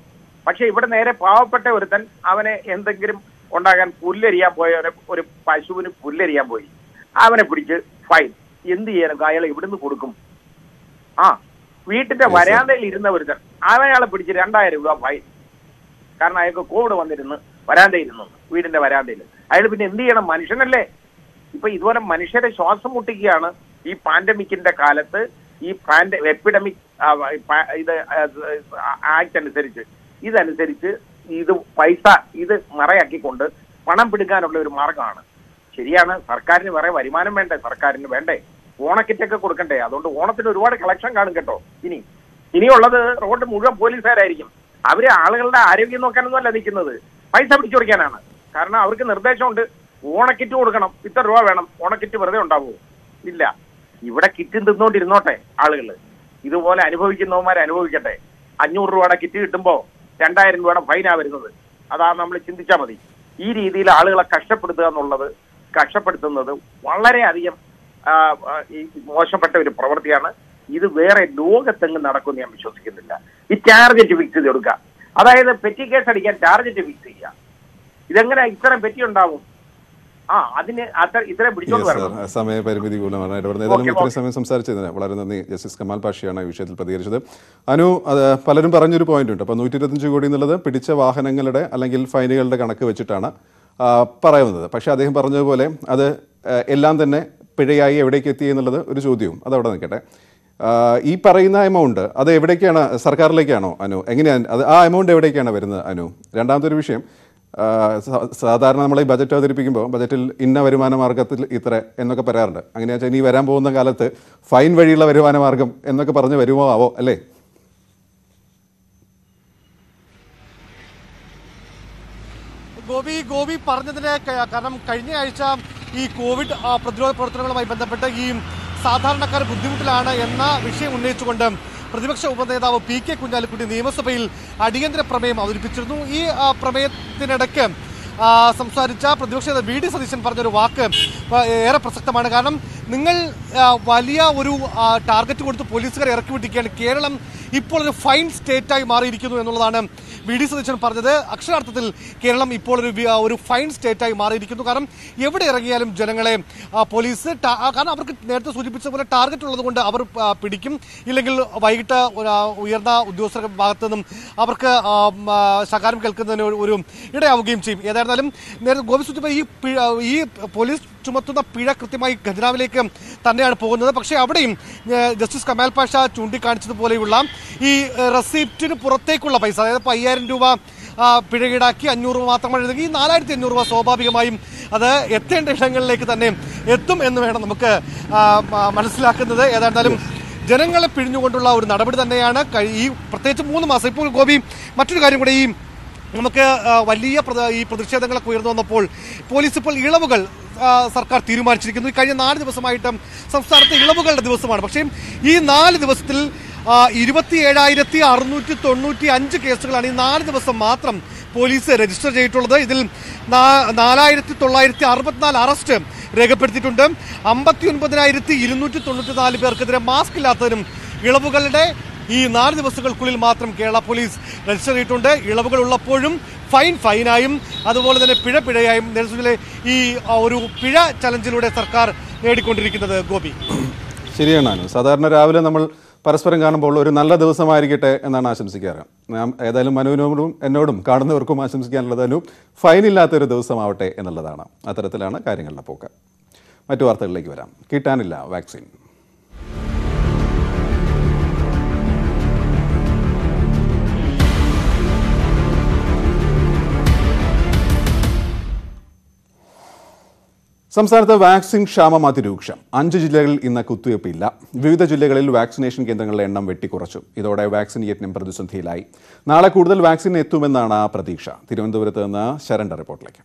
പക്ഷെ ഇവിടെ നേരെ പാവപ്പെട്ട ഒരുത്തൻ അവനെ എന്തെങ്കിലും ഉണ്ടാകാൻ പുല്ലരിയാൻ പോയ ഒരു- ഒരു പശുവിന് പുല്ലരിയാൻ പോയി അവനെ പിടിച്ച് ഫൈൻ എന്ത് ചെയ്യാനും അയാളെ ഇവിടുന്ന് കൊടുക്കും ആ വീട്ടിന്റെ വരാന്തയിൽ ഇരുന്ന ഒരുത്തൻ അവനയാളെ പിടിച്ച് രണ്ടായിരം രൂപ ഫൈൻ കാരണം അയാൾക്ക് കോവിഡ് വന്നിരുന്ന് വരാന്തയിൽ ഇരുന്നു വീടിന്റെ വരാന്തയിൽ അയാൾ പിന്നെ എന്ത് ചെയ്യണം മനുഷ്യനല്ലേ ഇപ്പൊ ഇതുപോലെ മനുഷ്യരെ ശ്വാസം മുട്ടിക്കുകയാണ് ഈ പാൻഡമിക്കിന്റെ കാലത്ത് ഈ പാൻഡ എപ്പിഡമിക് ഇത് ആക്ട് അനുസരിച്ച് ഇതനുസരിച്ച് ഇത് പൈസ ഇത് മറയാക്കിക്കൊണ്ട് പണം പിടുക്കാനുള്ള ഒരു മാർഗമാണ് ശരിയാണ് സർക്കാരിന് വേറെ വരുമാനം വേണ്ടേ സർക്കാരിന് വേണ്ടേ ഓണക്കിറ്റൊക്കെ കൊടുക്കണ്ടേ അതുകൊണ്ട് ഓണത്തിന് ഒരുപാട് കളക്ഷൻ കാണും കേട്ടോ ഇനി ഇനിയുള്ളത് റോഡ് മുഴുവൻ പോലീസുകാരായിരിക്കും അവര് ആളുകളുടെ ആരോഗ്യം നോക്കാനൊന്നുമല്ല നിൽക്കുന്നത് പൈസ പിടിച്ചു കൊടുക്കാനാണ് കാരണം അവർക്ക് നിർദ്ദേശമുണ്ട് ഓണക്കിറ്റ് കൊടുക്കണം ഇത്ര രൂപ വേണം ഓണക്കിറ്റ് വെറുതെ ഉണ്ടാവുമോ ഇല്ല ഇവിടെ കിറ്റ് തിന്നുകൊണ്ടിരുന്നോട്ടെ ആളുകൾ ഇതുപോലെ അനുഭവിക്കുന്നവന്മാർ അനുഭവിക്കട്ടെ അഞ്ഞൂറ് രൂപയുടെ കിറ്റ് കിട്ടുമ്പോ രണ്ടായിരം രൂപയുടെ ഫൈനാ വരുന്നത് അതാ നമ്മൾ ചിന്തിച്ചാൽ മതി ഈ രീതിയിൽ ആളുകളെ കഷ്ടപ്പെടുത്തുക എന്നുള്ളത് കഷ്ടപ്പെടുത്തുന്നത് വളരെയധികം ആ, ആ, ഈ മോശപ്പെട്ട ഒരു പ്രവൃത്തിയാണ് ഇത് വേറെ ലോകത്തെങ്ങും നടക്കുമെന്ന് ഞാൻ വിശ്വസിക്കുന്നില്ല ഈ ടാർഗറ്റ് ഫിക്സ് ചെയ്ത് കൊടുക്കുക അതായത് പെറ്റി കേസ് അടിക്കാൻ ടാർഗറ്റ് ഫിക്സ് ചെയ്യുക ഇതെങ്ങനെ ഇത്രയും പെറ്റി ഉണ്ടാവും ആ അതിന് അത്ര ഇത്രയും പിടിച്ചോണ്ട്
Yes,
വരണം
sir. സമയപരിമിതി മൂലമാണ് ഇടപെടുന്നത് ഏതായാലും
Okay,
ഇത്രയും സമയം സംസാരിച്ചതിന് വളരെ നന്ദി ജസ്റ്റിസ് കമാൽ പാഷയാണ് ഈ വിഷയത്തിൽ പ്രതികരിച്ചത് അനു അത് പലരും പറഞ്ഞൊരു പോയിന്റ് ഉണ്ട് അപ്പോൾ നൂറ്റി ഇരുപത്തഞ്ച് കോടി എന്നുള്ളത് പിടിച്ച വാഹനങ്ങളുടെ അല്ലെങ്കിൽ ഫൈനുകളുടെ കണക്ക് വെച്ചിട്ടാണ് ആ, പറയുന്നത് പക്ഷേ അദ്ദേഹം പറഞ്ഞതുപോലെ അത് ആ, എല്ലാം തന്നെ പിഴയായി എവിടേക്ക് എത്തി എന്നുള്ളത് ഒരു ചോദ്യവും അതവിടെ നിൽക്കട്ടെ ആ, ഈ പറയുന്ന എമൗണ്ട് അത് എവിടേക്കാണ് സർക്കാരിലേക്കാണോ അനു എങ്ങനെയാണ് അത് ആ എമൗണ്ട് എവിടേക്കാണ് വരുന്നത് അനു രണ്ടാമത്തെ ഒരു വിഷയം ആ, സ- സാധാരണ നമ്മൾ ഈ ബജറ്റ് അവതരിപ്പിക്കുമ്പോൾ ബജറ്റിൽ ഇന്ന വരുമാന മാർഗത്തിൽ ഇത്ര എന്നൊക്കെ പറയാറുണ്ട് അങ്ങനെയാ വെച്ചാൽ ഇനി വരാൻ പോകുന്ന കാലത്ത് ഫൈൻ വഴിയുള്ള വരുമാന മാർഗം എന്നൊക്കെ പറഞ്ഞ് വരുമോ ആവോ അല്ലേ
ഗോപി ഗോപി പറഞ്ഞതിന് ക- കാരണം കഴിഞ്ഞ ആഴ്ച ഈ കോവിഡ് ആ, പ്രതിരോധ പ്രവർത്തനങ്ങളുമായി ബന്ധപ്പെട്ട് ഈ സാധാരണക്കാർ ബുദ്ധിമുട്ടിലാണ് എന്ന വിഷയം ഉന്നയിച്ചുകൊണ്ട് പ്രതിപക്ഷ ഉപനേതാവ് പി കെ കുഞ്ഞാലിക്കുട്ടി നിയമസഭയിൽ അടിയന്തര പ്രമേയം അവതരിപ്പിച്ചിരുന്നു ഈ ആ, പ്രമേയത്തിനിടയ്ക്ക് ആ, സംസാരിച്ച പ്രതിപക്ഷ നേതാവ് വി ഡി സതീശൻ പറഞ്ഞൊരു വാക്ക് ആ, ഏറെ പ്രസക്തമാണ് കാരണം നിങ്ങൾ ആ, വലിയ ഒരു ആ, ടാർഗറ്റ് കൊടുത്ത് പോലീസുകാരെ ഇറക്കി വിട്ടിരിക്കുകയാണ് കേരളം ഇപ്പോൾ ഒരു ഫൈൻ സ്റ്റേറ്റായി മാറിയിരിക്കുന്നു എന്നുള്ളതാണ് വി ഡി സതീശൻ പറഞ്ഞത് അക്ഷരാർത്ഥത്തിൽ കേരളം ഇപ്പോൾ ഒരു വി- ഒരു ഫൈൻ സ്റ്റേറ്റായി മാറിയിരിക്കുന്നു കാരണം എവിടെ ഇറങ്ങിയാലും ജനങ്ങളെ ആ, പോലീസ് ടാ- ആ, കാരണം അവർക്ക് നേരത്തെ സൂചിപ്പിച്ച പോലെ ടാർഗറ്റ് ഉള്ളത് കൊണ്ട് അവർ ആ, പിടിക്കും ഇല്ലെങ്കിൽ വൈകിട്ട് ഒരു, ആ, ഉയർന്ന ഉദ്യോഗസ്ഥരുടെ ഭാഗത്തു നിന്നും അവർക്ക് ആ, ഉം, ആ, ശകാരം കേൾക്കുന്നതിന് ഒരു- ഒരു ഇടയാവുകയും ചെയ്യും ഏതായിരുന്നാലും നേരത്തെ ഗോപി സൂചിപ്പിച്ച ഈ പിഴ- ഈ പോലീസ് ചുമത്തുന്ന പിഴ കൃത്യമായി ഖജനാവിലേക്ക് തന്നെയാണ് പോകുന്നത് പക്ഷേ അവിടെയും ഏഹ്, ജസ്റ്റിസ് കമാൽ പാഷ ചൂണ്ടിക്കാണിച്ചതുപോലെയുള്ള ഈ ഏഹ്, റെസിപ്റ്റിന് പുറത്തേക്കുള്ള പൈസ അതായത് ഇപ്പോൾ അയ്യായിരം രൂപ ആ, പിഴ ഈടാക്കി അഞ്ഞൂറ് രൂപ മാത്രമാണ് എഴുതുക ഈ നാലായിരത്തി അഞ്ഞൂറ് രൂപ സ്വാഭാവികമായും അത് എത്തേണ്ട ഇടങ്ങളിലേക്ക് തന്നെ എത്തും എന്ന് വേണം നമുക്ക് ആ, ആ, മനസ്സിലാക്കുന്നത് ഏതായിരുന്നാലും ജനങ്ങളെ പിഴിഞ്ഞുകൊണ്ടുള്ള ഒരു നടപടി തന്നെയാണ് കഴി- ഈ പ്രത്യേകിച്ച് മൂന്ന് മാസം ഇപ്പോൾ ഗോപി മറ്റൊരു കാര്യം കൂടെ ഈ നമുക്ക് ആ, വലിയ പ്രത- ഈ പ്രതിഷേധങ്ങളൊക്കെ ഉയർന്നു വന്നപ്പോൾ പോലീസ് ഇപ്പോൾ ഇളവുകൾ ആ, സർക്കാർ തീരുമാനിച്ചിരിക്കുന്നു ഈ കഴിഞ്ഞ നാല് ദിവസമായിട്ട് സംസ്ഥാനത്ത് ഇളവുകളുടെ ദിവസമാണ് പക്ഷേ ഈ നാല് ദിവസത്തിൽ ഇരുപത്തി ഏഴായിരത്തി അറുന്നൂറ്റി തൊണ്ണൂറ്റി അഞ്ച് കേസുകളാണ് ഈ നാല് ദിവസം മാത്രം പോലീസ് രജിസ്റ്റർ ചെയ്തിട്ടുള്ളത് ഇതിൽ നാ- നാലായിരത്തി തൊള്ളായിരത്തി അറുപത്തിനാല് അറസ്റ്റ് രേഖപ്പെടുത്തിയിട്ടുണ്ട് അമ്പത്തി ഒൻപതിനായിരത്തി ഇരുന്നൂറ്റി തൊണ്ണൂറ്റി നാല് പേർക്കെതിരെ മാസ്ക് ഇല്ലാത്തതിനും ഇളവുകളുടെ ഈ നാല് ദിവസങ്ങൾക്കുള്ളിൽ മാത്രം കേരള പോലീസ് രജിസ്റ്റർ ചെയ്തിട്ടുണ്ട് ഇളവുകൾ ഉള്ളപ്പോഴും ഫൈൻ ഫൈനായും അതുപോലെ തന്നെ പിഴ പിഴയായും നേതൃത്വത്തിലെ ഈ ആ, ഒരു പിഴ ചലഞ്ചിലൂടെ സർക്കാർ നേടിക്കൊണ്ടിരിക്കുന്നത് ഗോപി
ശരിയാണ് അനു സാധാരണ രാവിലെ നമ്മൾ പരസ്പരം കാണുമ്പോൾ ഒരു നല്ല ദിവസമായിരിക്കട്ടെ എന്നാണ് ആശംസിക്കാറ് ഞാൻ ഏതായാലും മനുവിനോടും എന്നോടും കാണുന്നവർക്കും ആശംസിക്കാനുള്ളത് അനു ഫൈൻ ഇല്ലാത്തൊരു ദിവസമാവട്ടെ എന്നുള്ളതാണ് അത്തരത്തിലാണ് കാര്യങ്ങളുടെ പോക്ക് മറ്റു വാർത്തകളിലേക്ക് വരാം കിട്ടാനില്ല വാക്സിൻ സംസ്ഥാനത്ത് വാക്സിൻ ക്ഷാമം അതിരൂക്ഷം അഞ്ച് ജില്ലകളിൽ ഇന്ന് കുത്തിവയ്പ്പില്ല വിവിധ ജില്ലകളിൽ വാക്സിനേഷൻ കേന്ദ്രങ്ങളുടെ എണ്ണം വെട്ടിക്കുറച്ചു ഇതോടെ വാക്സിൻ യജ്ഞം പ്രതിസന്ധിയിലായി നാളെ കൂടുതൽ വാക്സിൻ എത്തുമെന്നാണ് പ്രതീക്ഷ തിരുവനന്തപുരത്ത് നിന്ന് ശരണ്ട റിപ്പോർട്ടിലേക്ക്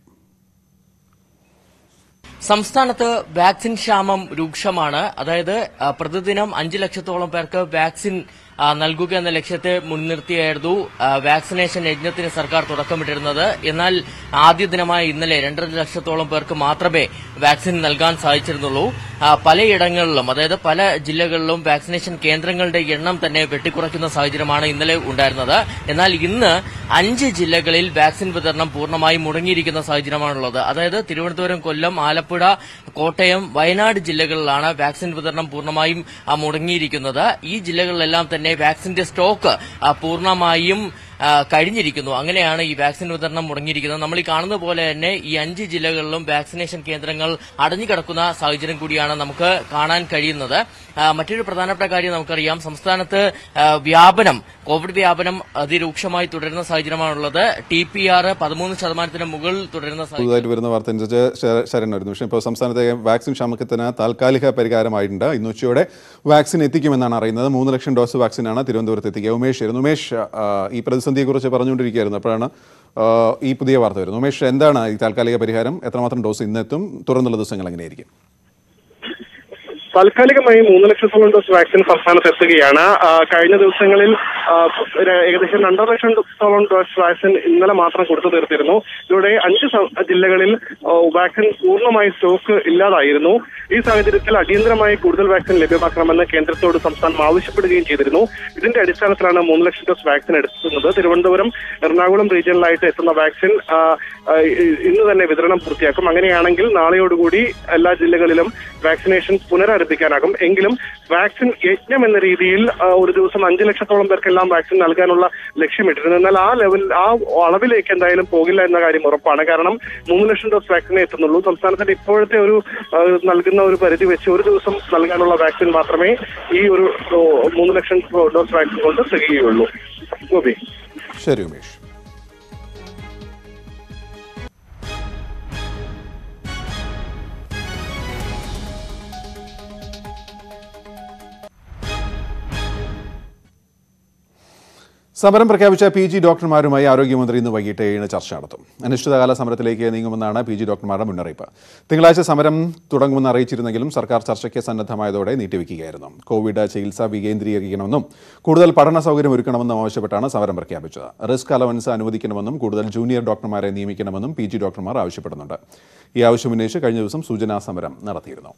സംസ്ഥാനത്ത് വാക്സിൻ ക്ഷാമം രൂക്ഷമാണ് അതായത് ആ, പ്രതിദിനം അഞ്ച് ലക്ഷത്തോളം പേർക്ക് വാക്സിൻ ആ, നൽകുക എന്ന ലക്ഷ്യത്തെ മുൻനിർത്തിയായിരുന്നു ആ, വാക്സിനേഷൻ യജ്ഞത്തിന് സർക്കാർ തുടക്കമിട്ടിരുന്നത് എന്നാൽ ആദ്യ ദിനമായ ഇന്നലെ രണ്ടര ലക്ഷത്തോളം പേർക്ക് മാത്രമേ വാക്സിൻ നൽകാൻ സാധിച്ചിരുന്നുള്ളൂ ആ, പലയിടങ്ങളിലും അതായത് പല ജില്ലകളിലും വാക്സിനേഷൻ കേന്ദ്രങ്ങളുടെ എണ്ണം തന്നെ വെട്ടിക്കുറയ്ക്കുന്ന സാഹചര്യമാണ് ഇന്നലെ ഉണ്ടായിരുന്നത് എന്നാൽ ഇന്ന് അഞ്ച് ജില്ലകളിൽ വാക്സിൻ വിതരണം പൂർണ്ണമായും മുടങ്ങിയിരിക്കുന്ന സാഹചര്യമാണുള്ളത് അതായത് തിരുവനന്തപുരം കൊല്ലം ആലപ്പുഴ കോട്ടയം വയനാട് ജില്ലകളിലാണ് വാക്സിൻ വിതരണം പൂർണ്ണമായും ആ, മുടങ്ങിയിരിക്കുന്നത് ഈ ജില്ലകളിലെല്ലാം തന്നെ വാക്സിന്റെ സ്റ്റോക്ക് ആ, പൂർണ്ണമായും ആ, കഴിഞ്ഞിരിക്കുന്നു അങ്ങനെയാണ് ഈ വാക്സിൻ വിതരണം മുടങ്ങിയിരിക്കുന്നത് നമ്മൾ ഈ കാണുന്ന പോലെ തന്നെ ഈ അഞ്ച് ജില്ലകളിലും വാക്സിനേഷൻ കേന്ദ്രങ്ങൾ അടഞ്ഞുകിടക്കുന്ന സാഹചര്യം കൂടിയാണ് നമുക്ക് കാണാൻ കഴിയുന്നത് ആ, മറ്റൊരു പ്രധാനപ്പെട്ട കാര്യം നമുക്കറിയാം സംസ്ഥാനത്ത് ആ, വ്യാപനം കോവിഡ് വ്യാപനം അതിരൂക്ഷമായി തുടരുന്ന സാഹചര്യമാണുള്ളത് ടി പി ആർ പതിമൂന്ന് ശതമാനത്തിന് മുകളിൽ തുടരുന്ന സാഹചര്യം
പുതുതായിട്ട് വരുന്ന വാർത്ത അനുസരിച്ച് ശര- ശരൺ വരുന്നു പക്ഷേ ഇപ്പോൾ സംസ്ഥാനത്തെ വാക്സിൻ ക്ഷാമത്തിന് താൽക്കാലിക പരിഹാരമായിട്ടുണ്ട് ഇന്ന് ഉച്ചയോടെ വാക്സിൻ എത്തിക്കുമെന്നാണ് അറിയുന്നത് മൂന്ന് ലക്ഷം ഡോസ് വാക്സിനാണ് തിരുവനന്തപുരത്ത് എത്തിക്കുക ഉമേഷ് ആയിരുന്നു ഉമേഷ് ആ, ഈ പ്രതിസന്ധിയെക്കുറിച്ച് പറഞ്ഞുകൊണ്ടിരിക്കുകയായിരുന്നു അപ്പോഴാണ് ആ, ഈ പുതിയ വാർത്ത വരുന്നത് ഉമേഷ് എന്താണ് ഈ താൽക്കാലിക പരിഹാരം എത്രമാത്രം ഡോസ് ഇന്നെത്തും തുടർന്നുള്ള ദിവസങ്ങൾ എങ്ങനെയായിരിക്കും
താൽക്കാലികമായി മൂന്ന് ലക്ഷത്തോളം ഡോസ് വാക്സിൻ സംസ്ഥാനത്ത് എത്തുകയാണ് ആ, കഴിഞ്ഞ ദിവസങ്ങളിൽ ആ, ഒരു ഏകദേശം രണ്ടര ലക്ഷത്തോളം ഡോസ് വാക്സിൻ ഇന്നലെ മാത്രം കൊടുത്തു തീർത്തിരുന്നു ഇതോടെ അഞ്ച് സ- ജില്ലകളിൽ ആ, വാക്സിൻ പൂർണ്ണമായി സ്റ്റോക്ക് ഇല്ലാതായിരുന്നു ഈ സാഹചര്യത്തിൽ അടിയന്തരമായി കൂടുതൽ വാക്സിൻ ലഭ്യമാക്കണമെന്ന് കേന്ദ്രത്തോട് സംസ്ഥാനം ആവശ്യപ്പെടുകയും ചെയ്തിരുന്നു ഇതിന്റെ അടിസ്ഥാനത്തിലാണ് മൂന്ന് ലക്ഷം ഡോസ് വാക്സിൻ എടുക്കുന്നത് തിരുവനന്തപുരം എറണാകുളം റീജിയനിലായിട്ട് എത്തുന്ന വാക്സിൻ ആ, ആ, ഇ- ഇന്ന് തന്നെ വിതരണം പൂർത്തിയാക്കും അങ്ങനെയാണെങ്കിൽ നാളെയോടുകൂടി എല്ലാ ജില്ലകളിലും വാക്സിനേഷൻ പുനരാരംഭിക്കാനാകും എങ്കിലും വാക്സിൻ യജ്ഞം എന്ന രീതിയിൽ ആ, ഒരു ദിവസം അഞ്ചു ലക്ഷത്തോളം പേർക്കെല്ലാം വാക്സിൻ നൽകാനുള്ള ലക്ഷ്യമിട്ടിരുന്നു എന്നാൽ ആ ലെവൽ ആ അളവിലേക്ക് എന്തായാലും പോകില്ല എന്ന കാര്യം ഉറപ്പാണ് കാരണം മൂന്ന് ലക്ഷം ഡോസ് വാക്സിനേ എത്തുന്നുള്ളൂ സംസ്ഥാനത്തിന്റെ ഇപ്പോഴത്തെ ഒരു ആ, നൽകുന്ന ഒരു പരിധി വെച്ച് ഒരു ദിവസം നൽകാനുള്ള വാക്സിൻ മാത്രമേ ഈ ഒരു ഓ, മൂന്ന് ലക്ഷം ഡോസ് വാക്സിൻ കൊണ്ട് തികയുകയുള്ളൂ ഗോപി
ശരി ഉമേഷ് സമരം പ്രഖ്യാപിച്ച പി ജി ഡോക്ടർമാരുമായി ആരോഗ്യമന്ത്രി ഇന്ന് വൈകിട്ട് ഏഴിന് ചർച്ച നടത്തും അനിശ്ചിതകാല സമരത്തിലേക്ക് നീങ്ങുമെന്നാണ് പി ജി ഡോക്ടർമാരുടെ മുന്നറിയിപ്പ് തിങ്കളാഴ്ച സമരം തുടങ്ങുമെന്ന് അറിയിച്ചിരുന്നെങ്കിലും സർക്കാർ ചർച്ചയ്ക്ക് സന്നദ്ധമായതോടെ നീട്ടിവെക്കുകയായിരുന്നു കോവിഡ് ചികിത്സ വികേന്ദ്രീകരിക്കണമെന്നും കൂടുതൽ പഠന സൗകര്യം ഒരുക്കണമെന്നും ആവശ്യപ്പെട്ടാണ് സമരം പ്രഖ്യാപിച്ചത് റിസ്ക് അലവൻസ് അനുവദിക്കണമെന്നും കൂടുതൽ ജൂനിയർ ഡോക്ടർമാരെ നിയമിക്കണമെന്നും പി ജി ഡോക്ടർമാർ ആവശ്യപ്പെടുന്നുണ്ട് ഈ ആവശ്യം ഉന്നയിച്ച് കഴിഞ്ഞ ദിവസം സൂചനാ സമരം നടത്തിയിരുന്നു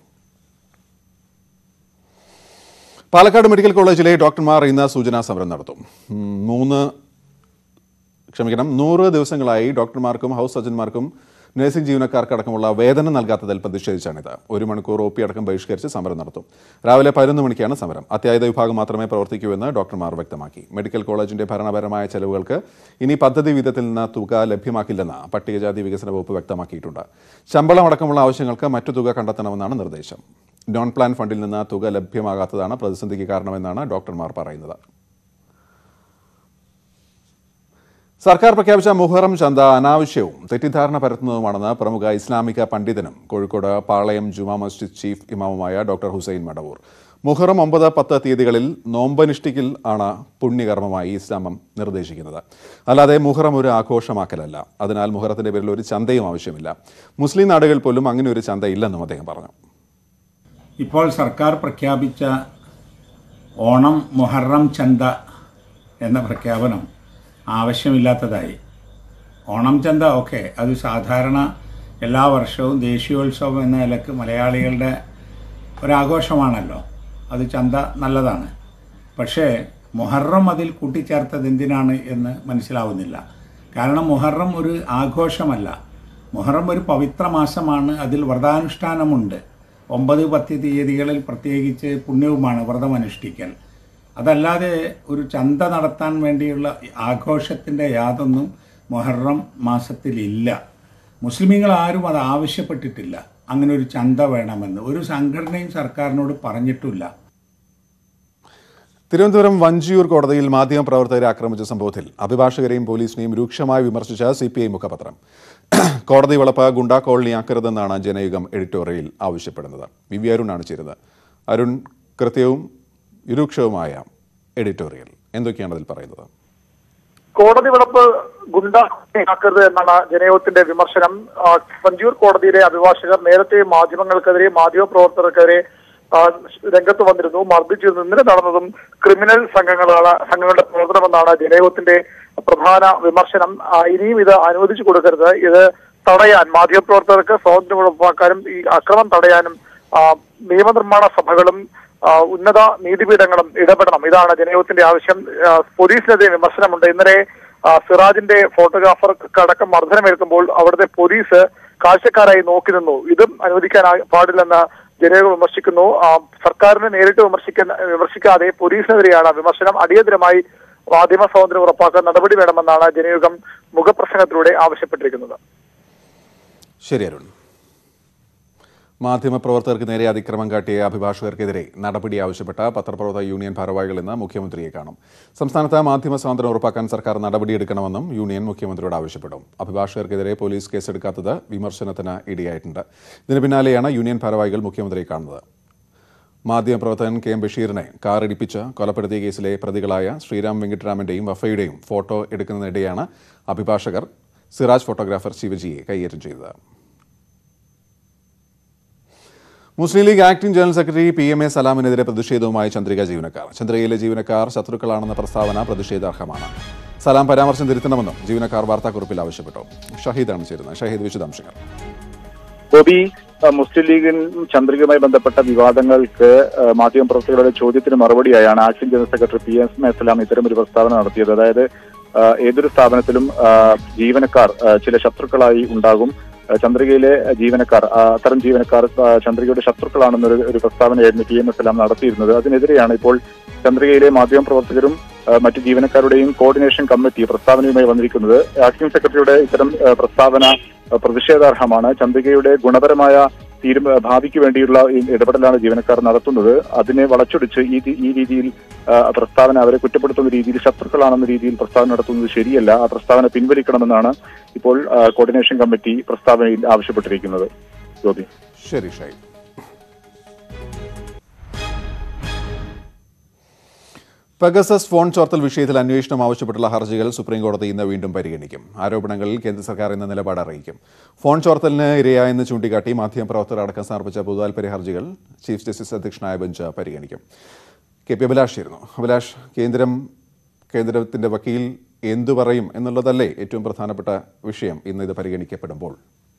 പാലക്കാട് മെഡിക്കൽ കോളേജിലെ ഡോക്ടർമാർ ഇന്ന് സൂചനാ സമരം നടത്തും ഉം, മൂന്ന് ക്ഷമിക്കണം നൂറ് ദിവസങ്ങളായി ഡോക്ടർമാർക്കും ഹൗസ് സർജന്മാർക്കും നഴ്സിംഗ് ജീവനക്കാർക്കടക്കമുള്ള വേതനം നൽകാത്തതിൽ പ്രതിഷേധിച്ചാണിത് ഒരു മണിക്കൂർ ഒ പി അടക്കം ബഹിഷ്കരിച്ച് സമരം നടത്തും രാവിലെ പതിനൊന്ന് മണിക്കാണ് സമരം അത്യാഹിത വിഭാഗം മാത്രമേ പ്രവർത്തിക്കൂ എന്ന് ഡോക്ടർമാർ വ്യക്തമാക്കി മെഡിക്കൽ കോളേജിന്റെ ഭരണപരമായ ചെലവുകൾക്ക് ഇനി പദ്ധതി വിധത്തിൽ നിന്ന് തുക ലഭ്യമാക്കില്ലെന്ന് പട്ടികജാതി വികസന വകുപ്പ് വ്യക്തമാക്കിയിട്ടുണ്ട് ശമ്പളം അടക്കമുള്ള ആവശ്യങ്ങൾക്ക് മറ്റു തുക കണ്ടെത്തണമെന്നാണ് നിർദ്ദേശം നോൺ പ്ലാൻ ഫണ്ടിൽ നിന്ന് തുക ലഭ്യമാകാത്തതാണ് പ്രതിസന്ധിക്ക് കാരണമെന്നാണ് ഡോക്ടർമാർ പറയുന്നത് സർക്കാർ പ്രഖ്യാപിച്ച മുഹറം ചന്ത അനാവശ്യവും തെറ്റിദ്ധാരണ പരത്തുന്നതുമാണെന്ന് പ്രമുഖ ഇസ്ലാമിക പണ്ഡിതനും കോഴിക്കോട് പാളയം ജുമാ മസ്ജിദ് ചീഫ് ഇമാമുമായ ഡോക്ടർ ഹുസൈൻ മടവൂർ മുഹറം ഒമ്പത് പത്ത് തീയതികളിൽ നോമ്പനുഷ്ഠിക്കൽ ആണ് പുണ്യകർമ്മമായി ഇസ്ലാമം നിർദ്ദേശിക്കുന്നത് അല്ലാതെ മുഹറം ഒരു ആഘോഷമാക്കലല്ല അതിനാൽ മുഹറത്തിന്റെ പേരിൽ ഒരു ചന്തയും ആവശ്യമില്ല മുസ്ലിം നാടുകളിൽ പോലും അങ്ങനെ ഒരു ചന്ത ഇല്ലെന്നും അദ്ദേഹം പറഞ്ഞു
ഇപ്പോൾ സർക്കാർ പ്രഖ്യാപിച്ച ഓണം മുഹറം ചന്ത എന്ന പ്രഖ്യാപനം ആവശ്യമില്ലാത്തതായി ഓണം ചന്ത ഓക്കെ അത് സാധാരണ എല്ലാ വർഷവും ദേശീയോത്സവം എന്ന നിലക്ക് മലയാളികളുടെ ഒരാഘോഷമാണല്ലോ അത് ചന്ത നല്ലതാണ് പക്ഷേ മുഹറം അതിൽ കൂട്ടിച്ചേർത്തത് എന്തിനാണ് എന്ന് മനസ്സിലാവുന്നില്ല കാരണം മുഹറം ഒരു ആഘോഷമല്ല മുഹറം ഒരു പവിത്ര മാസമാണ് അതിൽ വ്രതാനുഷ്ഠാനമുണ്ട് ഒമ്പത് പത്ത് തീയതികളിൽ പ്രത്യേകിച്ച് പുണ്യവുമാണ് വ്രതമനുഷ്ഠിക്കൽ അതല്ലാതെ ഒരു ചന്ത നടത്താൻ വേണ്ടിയുള്ള ആഘോഷത്തിൻ്റെ യാതൊന്നും മുഹറം മാസത്തിലില്ല മുസ്ലിമീങ്ങൾ ആരും അത് ആവശ്യപ്പെട്ടിട്ടില്ല അങ്ങനെ ഒരു ചന്ത വേണമെന്ന് ഒരു സംഘടനയും സർക്കാരിനോട് പറഞ്ഞിട്ടില്ല
തിരുവനന്തപുരം വഞ്ചിയൂർ കോടതിയിൽ മാധ്യമപ്രവർത്തകരെ ആക്രമിച്ച സംഭവത്തിൽ അഭിഭാഷകരെയും പോലീസിനെയും രൂക്ഷമായി വിമർശിച്ച സി പി ഐ മുഖപത്രം കോടതി വളപ്പ് ഗുണ്ടാ കോളനിയാക്കരുതെന്നാണ് ജനയുഗം എഡിറ്റോറിയൽ ആവശ്യപ്പെടുന്നത് വി വി അരുണാണ് ചേരുന്നത് അരുൺ കൃത്യവും രൂക്ഷവുമായ എഡിറ്റോറിയൽ എന്തൊക്കെയാണ് അതിൽ പറയുന്നത്
കോടതി വിളപ്പ് ഗുണ്ടാക്കരുത് എന്നാണ് ജനയോഗത്തിന്റെ വിമർശനം ആ, വഞ്ചിയൂർ കോടതിയിലെ അഭിഭാഷകർ നേരത്തെ മാധ്യമങ്ങൾക്കെതിരെ മാധ്യമപ്രവർത്തകർക്കെതിരെ ആ, രംഗത്ത് വന്നിരുന്നു മർദ്ദിച്ചിരുന്നു ഇന്നലെ നടന്നതും ക്രിമിനൽ സംഘങ്ങളാണ് സംഘങ്ങളുടെ പ്രവർത്തനമെന്നാണ് ജനയോഗത്തിന്റെ പ്രധാന വിമർശനം ആ, ഇനിയും ഇത് അനുവദിച്ചു കൊടുക്കരുത് ഇത് തടയാൻ മാധ്യമപ്രവർത്തകർക്ക് സ്വാതന്ത്ര്യം ഉറപ്പാക്കാനും ഈ അക്രമം തടയാനും ആ, നിയമനിർമ്മാണ സഭകളും ആ, ഉന്നത നീതിപീഠങ്ങളും ഇടപെടണം ഇതാണ് ജനയോഗത്തിന്റെ ആവശ്യം ആ, പോലീസിനെതിരെ വിമർശനമുണ്ട് ഇന്നലെ ആ, സിറാജിന്റെ ഫോട്ടോഗ്രാഫർക്ക് അടക്കം മർദ്ദനമേൽക്കുമ്പോൾ അവിടുത്തെ പോലീസ് കാഴ്ചക്കാരായി നോക്കി നിന്നു ഇതും അനുവദിക്കാൻ ആ- പാടില്ലെന്ന് ജനയോഗം വിമർശിക്കുന്നു ആ, സർക്കാരിനെ നേരിട്ട് വിമർശിക്കുന്ന വിമർശിക്കാതെ പോലീസിനെതിരെയാണ് വിമർശനം അടിയന്തരമായി മാധ്യമ സ്വാതന്ത്ര്യം ഉറപ്പാക്കാൻ നടപടി വേണമെന്നാണ് ജനയോഗം മുഖപ്രസംഗത്തിലൂടെ ആവശ്യപ്പെട്ടിരിക്കുന്നത്
ശരി അരുൺ മാധ്യമപ്രവർത്തകർക്ക് നേരെ അതിക്രമം കാട്ടിയ അഭിഭാഷകർക്കെതിരെ നടപടി ആവശ്യപ്പെട്ട പത്രപ്രവർത്തക യൂണിയൻ ഭാരവാഹികൾ ഇന്ന് മുഖ്യമന്ത്രിയെ കാണും സംസ്ഥാനത്ത് മാധ്യമ സ്വാതന്ത്ര്യം ഉറപ്പാക്കാൻ സർക്കാർ നടപടിയെടുക്കണമെന്നും യൂണിയൻ മുഖ്യമന്ത്രിയോട് ആവശ്യപ്പെടും അഭിഭാഷകർക്കെതിരെ പോലീസ് കേസെടുക്കാത്തത് വിമർശനത്തിന് ഇടയായിട്ടുണ്ട് ഇതിന് പിന്നാലെയാണ് യൂണിയൻ ഭാരവാഹികൾ മുഖ്യമന്ത്രിയെ കാണുന്നത് മാധ്യമപ്രവർത്തകൻ കെ എം ബഷീറിനെ കാറിടിപ്പിച്ച് കൊലപ്പെടുത്തിയ കേസിലെ പ്രതികളായ ശ്രീരാം വെങ്കിട്ടരാമന്റെയും വഫയുടെയും ഫോട്ടോ എടുക്കുന്നതിനിടെയാണ് അഭിഭാഷകർ സിറാജ് ഫോട്ടോഗ്രാഫർ ശിവജിയെ കൈയേറ്റം ചെയ്തത് Muslim League acting general secretary P M A സലാമിനെതിരെ പ്രതിഷേധവുമായി ചന്ദ്രിക ജീവനക്കാർ ചന്ദ്രികയിലെ ജീവനക്കാർ ശത്രുക്കളാണെന്ന പ്രസ്താവന പ്രതിഷേധാർഹമാണ് സലാം പരാമർശം തിരുത്തണമെന്നും ജീവനക്കാർ വാർത്താക്കുറിപ്പിൽ ആവശ്യപ്പെട്ടു ഷഹീദാണ് ചേരുന്നത് ഷഹീദ് വിശദാംശങ്ങൾ
ബോബി അഹ് മുസ്ലിം ലീഗിൻ ചന്ദ്രികയുമായി ബന്ധപ്പെട്ട വിവാദങ്ങൾക്ക് അഹ് മാധ്യമപ്രവർത്തകരുടെ ചോദ്യത്തിന് മറുപടിയായാണ് acting general secretary P S മേസലാം ഇത്തരം ഒരു പ്രസ്താവന നടത്തിയത് അതായത് അഹ് ഏതൊരു സ്ഥാപനത്തിലും അഹ് ജീവനക്കാർ അഹ് ചില ശത്രുക്കളായി ഉണ്ടാകും അഹ് ചന്ദ്രികയിലെ ജീവനക്കാർ അഹ് അത്തരം ജീവനക്കാർ അഹ് ചന്ദ്രികയുടെ ശത്രുക്കളാണെന്നൊരു ഒരു പ്രസ്താവനയായിരുന്നു പി എം എസ് എല്ലാം നടത്തിയിരുന്നത് അതിനെതിരെയാണ് ഇപ്പോൾ ചന്ദ്രികയിലെ മാധ്യമപ്രവർത്തകരും അഹ് മറ്റ് ജീവനക്കാരുടെയും കോർഡിനേഷൻ കമ്മിറ്റി പ്രസ്താവനയുമായി വന്നിരിക്കുന്നത് ആക്ടിംഗ് സെക്രട്ടറിയുടെ ഇത്തരം അഹ് പ്രസ്താവന അഹ് പ്രതിഷേധാർഹമാണ് ചന്ദ്രികയുടെ ഗുണപരമായ തീരുമ ഭാവിക്ക് വേണ്ടിയുള്ള ഈ ഇടപെടലാണ് ജീവനക്കാർ നടത്തുന്നത് അതിനെ വളച്ചൊടിച്ച് ഈ തി- ഈ രീതിയിൽ ആ, പ്രസ്താവന അവരെ കുറ്റപ്പെടുത്തുന്ന രീതിയിൽ ശത്രുക്കളാണെന്ന രീതിയിൽ പ്രസ്താവന നടത്തുന്നത് ശരിയല്ല ആ പ്രസ്താവന പിൻവലിക്കണമെന്നാണ് ഇപ്പോൾ ആ, കോർഡിനേഷൻ കമ്മിറ്റി പ്രസ്താവനയിൽ ആവശ്യപ്പെട്ടിരിക്കുന്നത് ജ്യോതി
ശരി ഷഹീദ് പെഗസസ് ഫോൺ ചോർത്തൽ വിഷയത്തിൽ അന്വേഷണം ആവശ്യപ്പെട്ടുള്ള ഹർജികൾ സുപ്രീംകോടതി ഇന്ന് വീണ്ടും പരിഗണിക്കും ആരോപണങ്ങളിൽ കേന്ദ്ര സർക്കാർ ഇന്ന് നിലപാട് അറിയിക്കും ഫോൺ ചോർത്തലിന് ഇരയായെന്ന് ചൂണ്ടിക്കാട്ടി മാധ്യമപ്രവർത്തകർ അടക്കം സമർപ്പിച്ച പൊതുതാൽപര്യ ഹർജികൾ ചീഫ് ജസ്റ്റിസ് അധ്യക്ഷനായ ബെഞ്ച് പരിഗണിക്കും കെ പി അഭിലാഷ് ആയിരുന്നു അഭിലാഷ് കേന്ദ്രം കേന്ദ്രത്തിന്റെ വക്കീൽ എന്തു പറയും എന്നുള്ളതല്ലേ ഏറ്റവും പ്രധാനപ്പെട്ട വിഷയം ഇന്ന് ഇത് പരിഗണിക്കപ്പെടുമ്പോൾ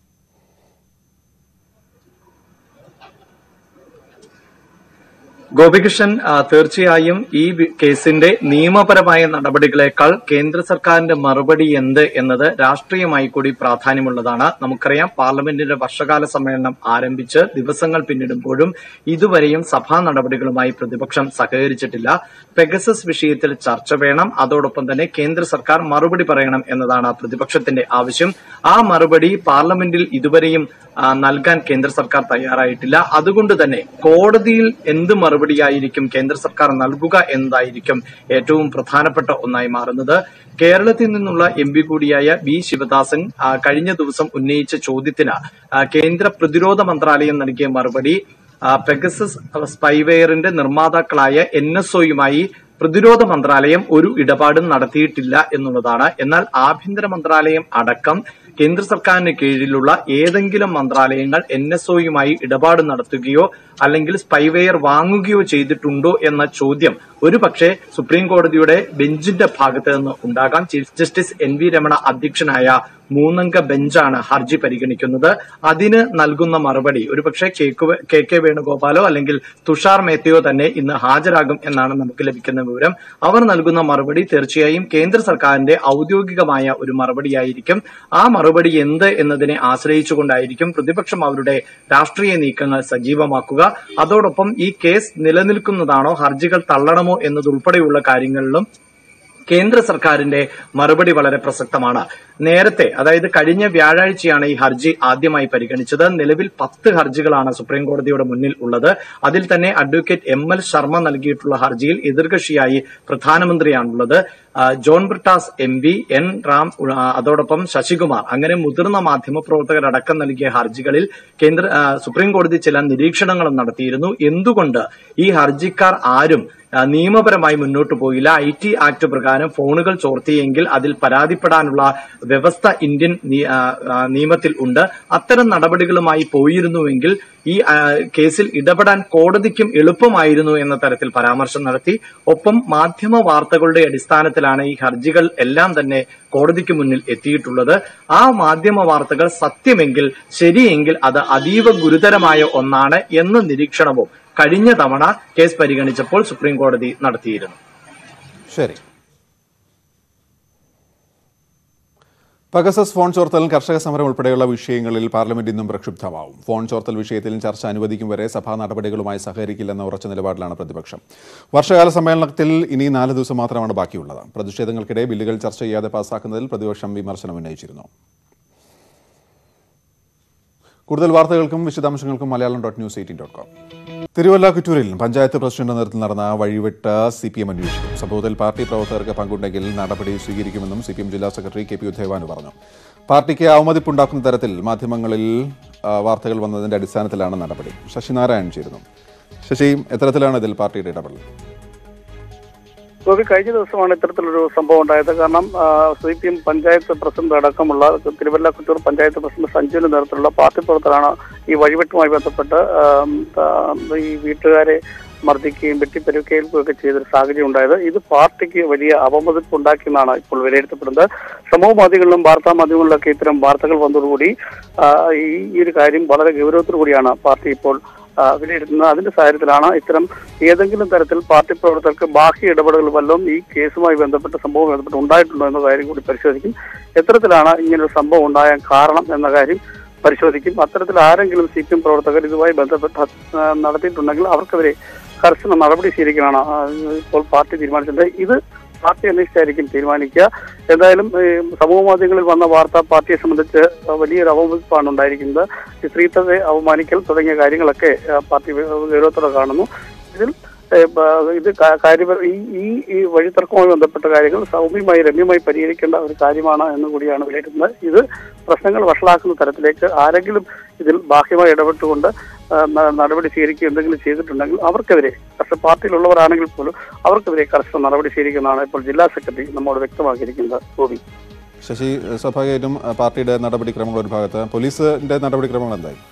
ഗോപികൃഷ്ണൻ ആ, തീർച്ചയായും ഈ വി- കേസിന്റെ നിയമപരമായ നടപടികളെക്കാൾ കേന്ദ്ര സർക്കാരിന്റെ മറുപടി എന്ത് എന്നത് രാഷ്ട്രീയമായി കൂടി പ്രാധാന്യമുള്ളതാണ് നമുക്കറിയാം പാർലമെന്റിന്റെ വർഷകാല സമ്മേളനം ആരംഭിച്ച് ദിവസങ്ങൾ പിന്നിടുമ്പോഴും ഇതുവരെയും സഭാ നടപടികളുമായി പ്രതിപക്ഷം സഹകരിച്ചിട്ടില്ല പെഗസസ് വിഷയത്തിൽ ചർച്ച വേണം അതോടൊപ്പം തന്നെ കേന്ദ്ര സർക്കാർ മറുപടി പറയണം എന്നതാണ് പ്രതിപക്ഷത്തിന്റെ ആവശ്യം ആ മറുപടി പാർലമെന്റിൽ ഇതുവരെയും ആ, നൽകാൻ കേന്ദ്ര സർക്കാർ തയ്യാറായിട്ടില്ല അതുകൊണ്ട് തന്നെ കോടതിയിൽ എന്ത് മറുപടിയായിരിക്കും കേന്ദ്ര സർക്കാർ നൽകുക എന്നതായിരിക്കും ഏറ്റവും പ്രധാനപ്പെട്ട ഒന്നായി മാറുന്നത് കേരളത്തിൽ നിന്നുള്ള എം പി കൂടിയായ ബി ശിവദാസൻ ആ, കഴിഞ്ഞ ദിവസം ഉന്നയിച്ച ചോദ്യത്തിന് ആ, കേന്ദ്ര പ്രതിരോധ മന്ത്രാലയം നൽകിയ മറുപടി ആ, പെഗസസ് സ്പൈവെയറിന്റെ നിർമ്മാതാക്കളായ എൻ എസ് ഒയുമായി പ്രതിരോധ മന്ത്രാലയം ഒരു ഇടപാടും നടത്തിയിട്ടില്ല എന്നുള്ളതാണ് എന്നാൽ ആഭ്യന്തര മന്ത്രാലയം അടക്കം കേന്ദ്ര സർക്കാരിന് കീഴിലുള്ള ഏതെങ്കിലും മന്ത്രാലയങ്ങൾ എൻ എസ് ഒയുമായി ഇടപാട് നടത്തുകയോ അല്ലെങ്കിൽ സ്പൈവെയർ വാങ്ങുകയോ ചെയ്തിട്ടുണ്ടോ എന്ന ചോദ്യം ഒരുപക്ഷെ സുപ്രീം കോടതിയുടെ ബെഞ്ചിന്റെ ഭാഗത്ത് നിന്ന് ഉണ്ടാകാം chief justice N V Ramana അധ്യക്ഷനായ മൂന്നംഗ ബെഞ്ചാണ് ഹർജി പരിഗണിക്കുന്നത് അതിന് നൽകുന്ന മറുപടി ഒരുപക്ഷെ കെ കു- കെ കെ വേണുഗോപാലോ അല്ലെങ്കിൽ തുഷാർ മേത്തയോ തന്നെ ഇന്ന് ഹാജരാകും എന്നാണ് നമുക്ക് ലഭിക്കുന്ന വിവരം അവർ നൽകുന്ന മറുപടി തീർച്ചയായും കേന്ദ്ര സർക്കാരിന്റെ ഔദ്യോഗികമായ ഒരു മറുപടിയായിരിക്കും ആ മറുപടി എന്ത് എന്നതിനെ ആശ്രയിച്ചുകൊണ്ടായിരിക്കും പ്രതിപക്ഷം അവരുടെ രാഷ്ട്രീയ നീക്കങ്ങൾ സജീവമാക്കുക അതോടൊപ്പം ഈ കേസ് നിലനിൽക്കുന്നതാണോ ഹർജികൾ തള്ളണമോ എന്നതുൾപ്പെടെയുള്ള കാര്യങ്ങളിലും കേന്ദ്ര സർക്കാരിന്റെ മറുപടി വളരെ പ്രസക്തമാണ് നേരത്തെ അതായത് കഴിഞ്ഞ വ്യാഴാഴ്ചയാണ് ഈ ഹർജി ആദ്യമായി പരിഗണിച്ചത് നിലവിൽ പത്ത് ഹർജികളാണ് സുപ്രീം കോടതിയുടെ മുന്നിൽ ഉള്ളത് അതിൽ തന്നെ അഡ്വക്കേറ്റ് എം എൽ ശർമ്മ നൽകിയിട്ടുള്ള ഹർജിയിൽ എതിർകക്ഷിയായി പ്രധാനമന്ത്രിയാണുള്ളത് ആ, John Brittas M P N Ram ആ, അതോടൊപ്പം ശശികുമാർ അങ്ങനെ മുതിർന്ന മാധ്യമപ്രവർത്തകരടക്കം നൽകിയ ഹർജികളിൽ കേന്ദ്ര ആ, സുപ്രീം കോടതി ചില നിരീക്ഷണങ്ങളും നടത്തിയിരുന്നു എന്തുകൊണ്ട് ഈ ഹർജിക്കാർ ആരും ആ, നിയമപരമായി മുന്നോട്ട് പോയില്ല ഐ ടി ആക്ട് പ്രകാരം ഫോണുകൾ ചോർത്തിയെങ്കിൽ അതിൽ പരാതിപ്പെടാനുള്ള വ്യവസ്ഥ ഇന്ത്യൻ നി- ആ, ആ, നിയമത്തിൽ ഉണ്ട് അത്തരം നടപടികളുമായി പോയിരുന്നുവെങ്കിൽ ഈ ആ, കേസിൽ ഇടപെടാൻ കോടതിക്കും എളുപ്പമായിരുന്നു എന്ന തരത്തിൽ പരാമർശം നടത്തി ഒപ്പം മാധ്യമ വാർത്തകളുടെ അടിസ്ഥാനത്തിലാണ് ഈ ഹർജികൾ എല്ലാം തന്നെ കോടതിക്ക് മുന്നിൽ എത്തിയിട്ടുള്ളത് ആ മാധ്യമ വാർത്തകൾ സത്യമെങ്കിൽ ശരിയെങ്കിൽ അത് അതീവ ഗുരുതരമായ ഒന്നാണ് എന്ന നിരീക്ഷണവും കഴിഞ്ഞ തവണ കേസ് പരിഗണിച്ചപ്പോൾ സുപ്രീം കോടതി നടത്തിയിരുന്നു
ശരി പഗസസ് ഫോൺ ചോർത്തൽ കർഷക സമരം ഉൾപ്പെടെയുള്ള വിഷയങ്ങളിൽ പാർലമെന്റ് ഇന്നും പ്രക്ഷുബ്ധമാവും ഫോൺ ചോർത്തൽ വിഷയത്തിൽ ചർച്ച അനുവദിക്കും വരെ സഭാ നടപടികളുമായി സഹകരിക്കില്ലെന്ന ഉറച്ച നിലപാടിലാണ് പ്രതിപക്ഷം വർഷകാല സമ്മേളനത്തിൽ ഇനി നാല് ദിവസം മാത്രമാണ് ബാക്കിയുള്ളത് പ്രതിഷേധങ്ങൾക്കിടെ ബില്ലുകൾ ചർച്ച ചെയ്യാതെ പാസാക്കുന്നതിൽ പ്രതിപക്ഷം വിമർശനം ഉന്നയിച്ചിരുന്നു കൂടുതൽ വാർത്തകൾക്കും വിശദാംശങ്ങൾക്കും Malayalam dot news eighteen dot com Thiruvalla കുറ്റൂരിൽ പഞ്ചായത്ത് പ്രസിഡന്റ് നേതൃത്വത്തിൽ നടന്ന വഴിവിട്ട് സി പി എം അന്വേഷിക്കും സംഭവത്തിൽ പാർട്ടി പ്രവർത്തകർക്ക് പങ്കുണ്ടെങ്കിൽ നടപടി സ്വീകരിക്കുമെന്നും സി പി എം ജില്ലാ സെക്രട്ടറി കെ പി ഉദ്ധേവാന് പറഞ്ഞു പാർട്ടിക്ക് അവമതിപ്പുണ്ടാക്കുന്ന തരത്തിൽ മാധ്യമങ്ങളിൽ ആ, വാർത്തകൾ വന്നതിന്റെ അടിസ്ഥാനത്തിലാണ് നടപടി ശശിനാരായണൻ ചേരുന്നു ശശി എത്തരത്തിലാണ് ഇതിൽ പാർട്ടിയുടെ ഇടപെടൽ
ഗോപി കഴിഞ്ഞ ദിവസമാണ് ഇത്തരത്തിലൊരു സംഭവം ഉണ്ടായത് കാരണം C P M panchayat president അടക്കമുള്ള തിരുവല്ല കുറ്റൂർ പഞ്ചായത്ത് പ്രസിഡന്റ് സഞ്ജുവിന്റെ നേതൃത്വത്തിലുള്ള പാർട്ടി പ്രവർത്തകരാണ് ഈ വഴിവെട്ടുമായി ബന്ധപ്പെട്ട് ആം, ആ, ഈ വീട്ടുകാരെ മർദ്ദിക്കുകയും വെട്ടിപ്പെരുക്കുകയും ഒക്കെ ചെയ്തൊരു സാഹചര്യം ഉണ്ടായത് ഇത് പാർട്ടിക്ക് വലിയ അവമതിപ്പ് ഉണ്ടാക്കിയെന്നാണ് ഇപ്പോൾ വിലയിരുത്തപ്പെടുന്നത് സമൂഹ മാധ്യമങ്ങളിലും വാർത്താ മാധ്യമങ്ങളിലൊക്കെ ഇത്തരം വാർത്തകൾ വന്നതോടുകൂടി ആ, ഈ ഈ ഒരു കാര്യം വളരെ ഗൗരവത്തോടു കൂടിയാണ് പാർട്ടി ഇപ്പോൾ ആ, വിലയിരുത്തുന്നത് അതിന്റെ സാഹചര്യത്തിലാണ് ഇത്തരം ഏതെങ്കിലും തരത്തിൽ പാർട്ടി പ്രവർത്തകർക്ക് ബാഹ്യ ഇടപെടലുകൾ വല്ലതും ഈ കേസുമായി ബന്ധപ്പെട്ട സംഭവം ബന്ധപ്പെട്ട് ഉണ്ടായിട്ടുണ്ടോ എന്ന കാര്യം കൂടി പരിശോധിക്കും എത്തരത്തിലാണ് ഇങ്ങനൊരു സംഭവം ഉണ്ടായാൻ കാരണം എന്ന കാര്യം പരിശോധിക്കും അത്തരത്തിൽ ആരെങ്കിലും സി പി എം പ്രവർത്തകർ ഇതുമായി ബന്ധപ്പെട്ട് ആ, നടത്തിയിട്ടുണ്ടെങ്കിൽ അവർക്കെതിരെ കർശന നടപടി സ്വീകരിക്കാനാണ് ആ, ഇപ്പോൾ പാർട്ടി തീരുമാനിച്ചിട്ടുണ്ട് ഇത് പാർട്ടി അന്വേഷിച്ചായിരിക്കും തീരുമാനിക്കുക എന്തായാലും ഈ സമൂഹ മാധ്യമങ്ങളിൽ വന്ന വാർത്ത പാർട്ടിയെ സംബന്ധിച്ച് വലിയൊരു അവമതിപ്പാണ് ഉണ്ടായിരിക്കുന്നത് ഈ സ്ത്രീത്വത്തെ അവമാനിക്കൽ തുടങ്ങിയ കാര്യങ്ങളൊക്കെ ആ, പാർട്ടി ഗൗരവത്തോടെ കാണുന്നു ഇതിൽ ഏ, ബ- ഇത് കാ- കാര്യപര ഈ ഈ ഈ വഴിത്തർക്കവുമായി ബന്ധപ്പെട്ട കാര്യങ്ങൾ സൗമ്യമായി രമ്യമായി പരിഹരിക്കേണ്ട ഒരു കാര്യമാണ് എന്ന് കൂടിയാണ് വിലയിരുത്തുന്നത് ഇത് പ്രശ്നങ്ങൾ വഷളാക്കുന്ന തരത്തിലേക്ക് ആരെങ്കിലും ഇതിൽ ബാഹ്യമായി ഇടപെട്ടുകൊണ്ട് ആ, ന- നടപടി സ്വീകരിക്കുക എന്തെങ്കിലും ചെയ്തിട്ടുണ്ടെങ്കിൽ അവർക്കെതിരെ പക്ഷെ പാർട്ടിയിലുള്ളവരാണെങ്കിൽ പോലും അവർക്കെതിരെ കർശന നടപടി സ്വീകരിക്കുന്നതാണ് ഇപ്പോൾ ജില്ലാ സെക്രട്ടറി നമ്മോട് വ്യക്തമാക്കിയിരിക്കുന്നത് ഗോപി
ശശി സ്വാഭാവികമായിട്ടും ആ, പാർട്ടിയുടെ നടപടിക്രമങ്ങൾ ഒരു ഭാഗത്ത് പോലീസിന്റെ നടപടിക്രമങ്ങൾ എന്തായി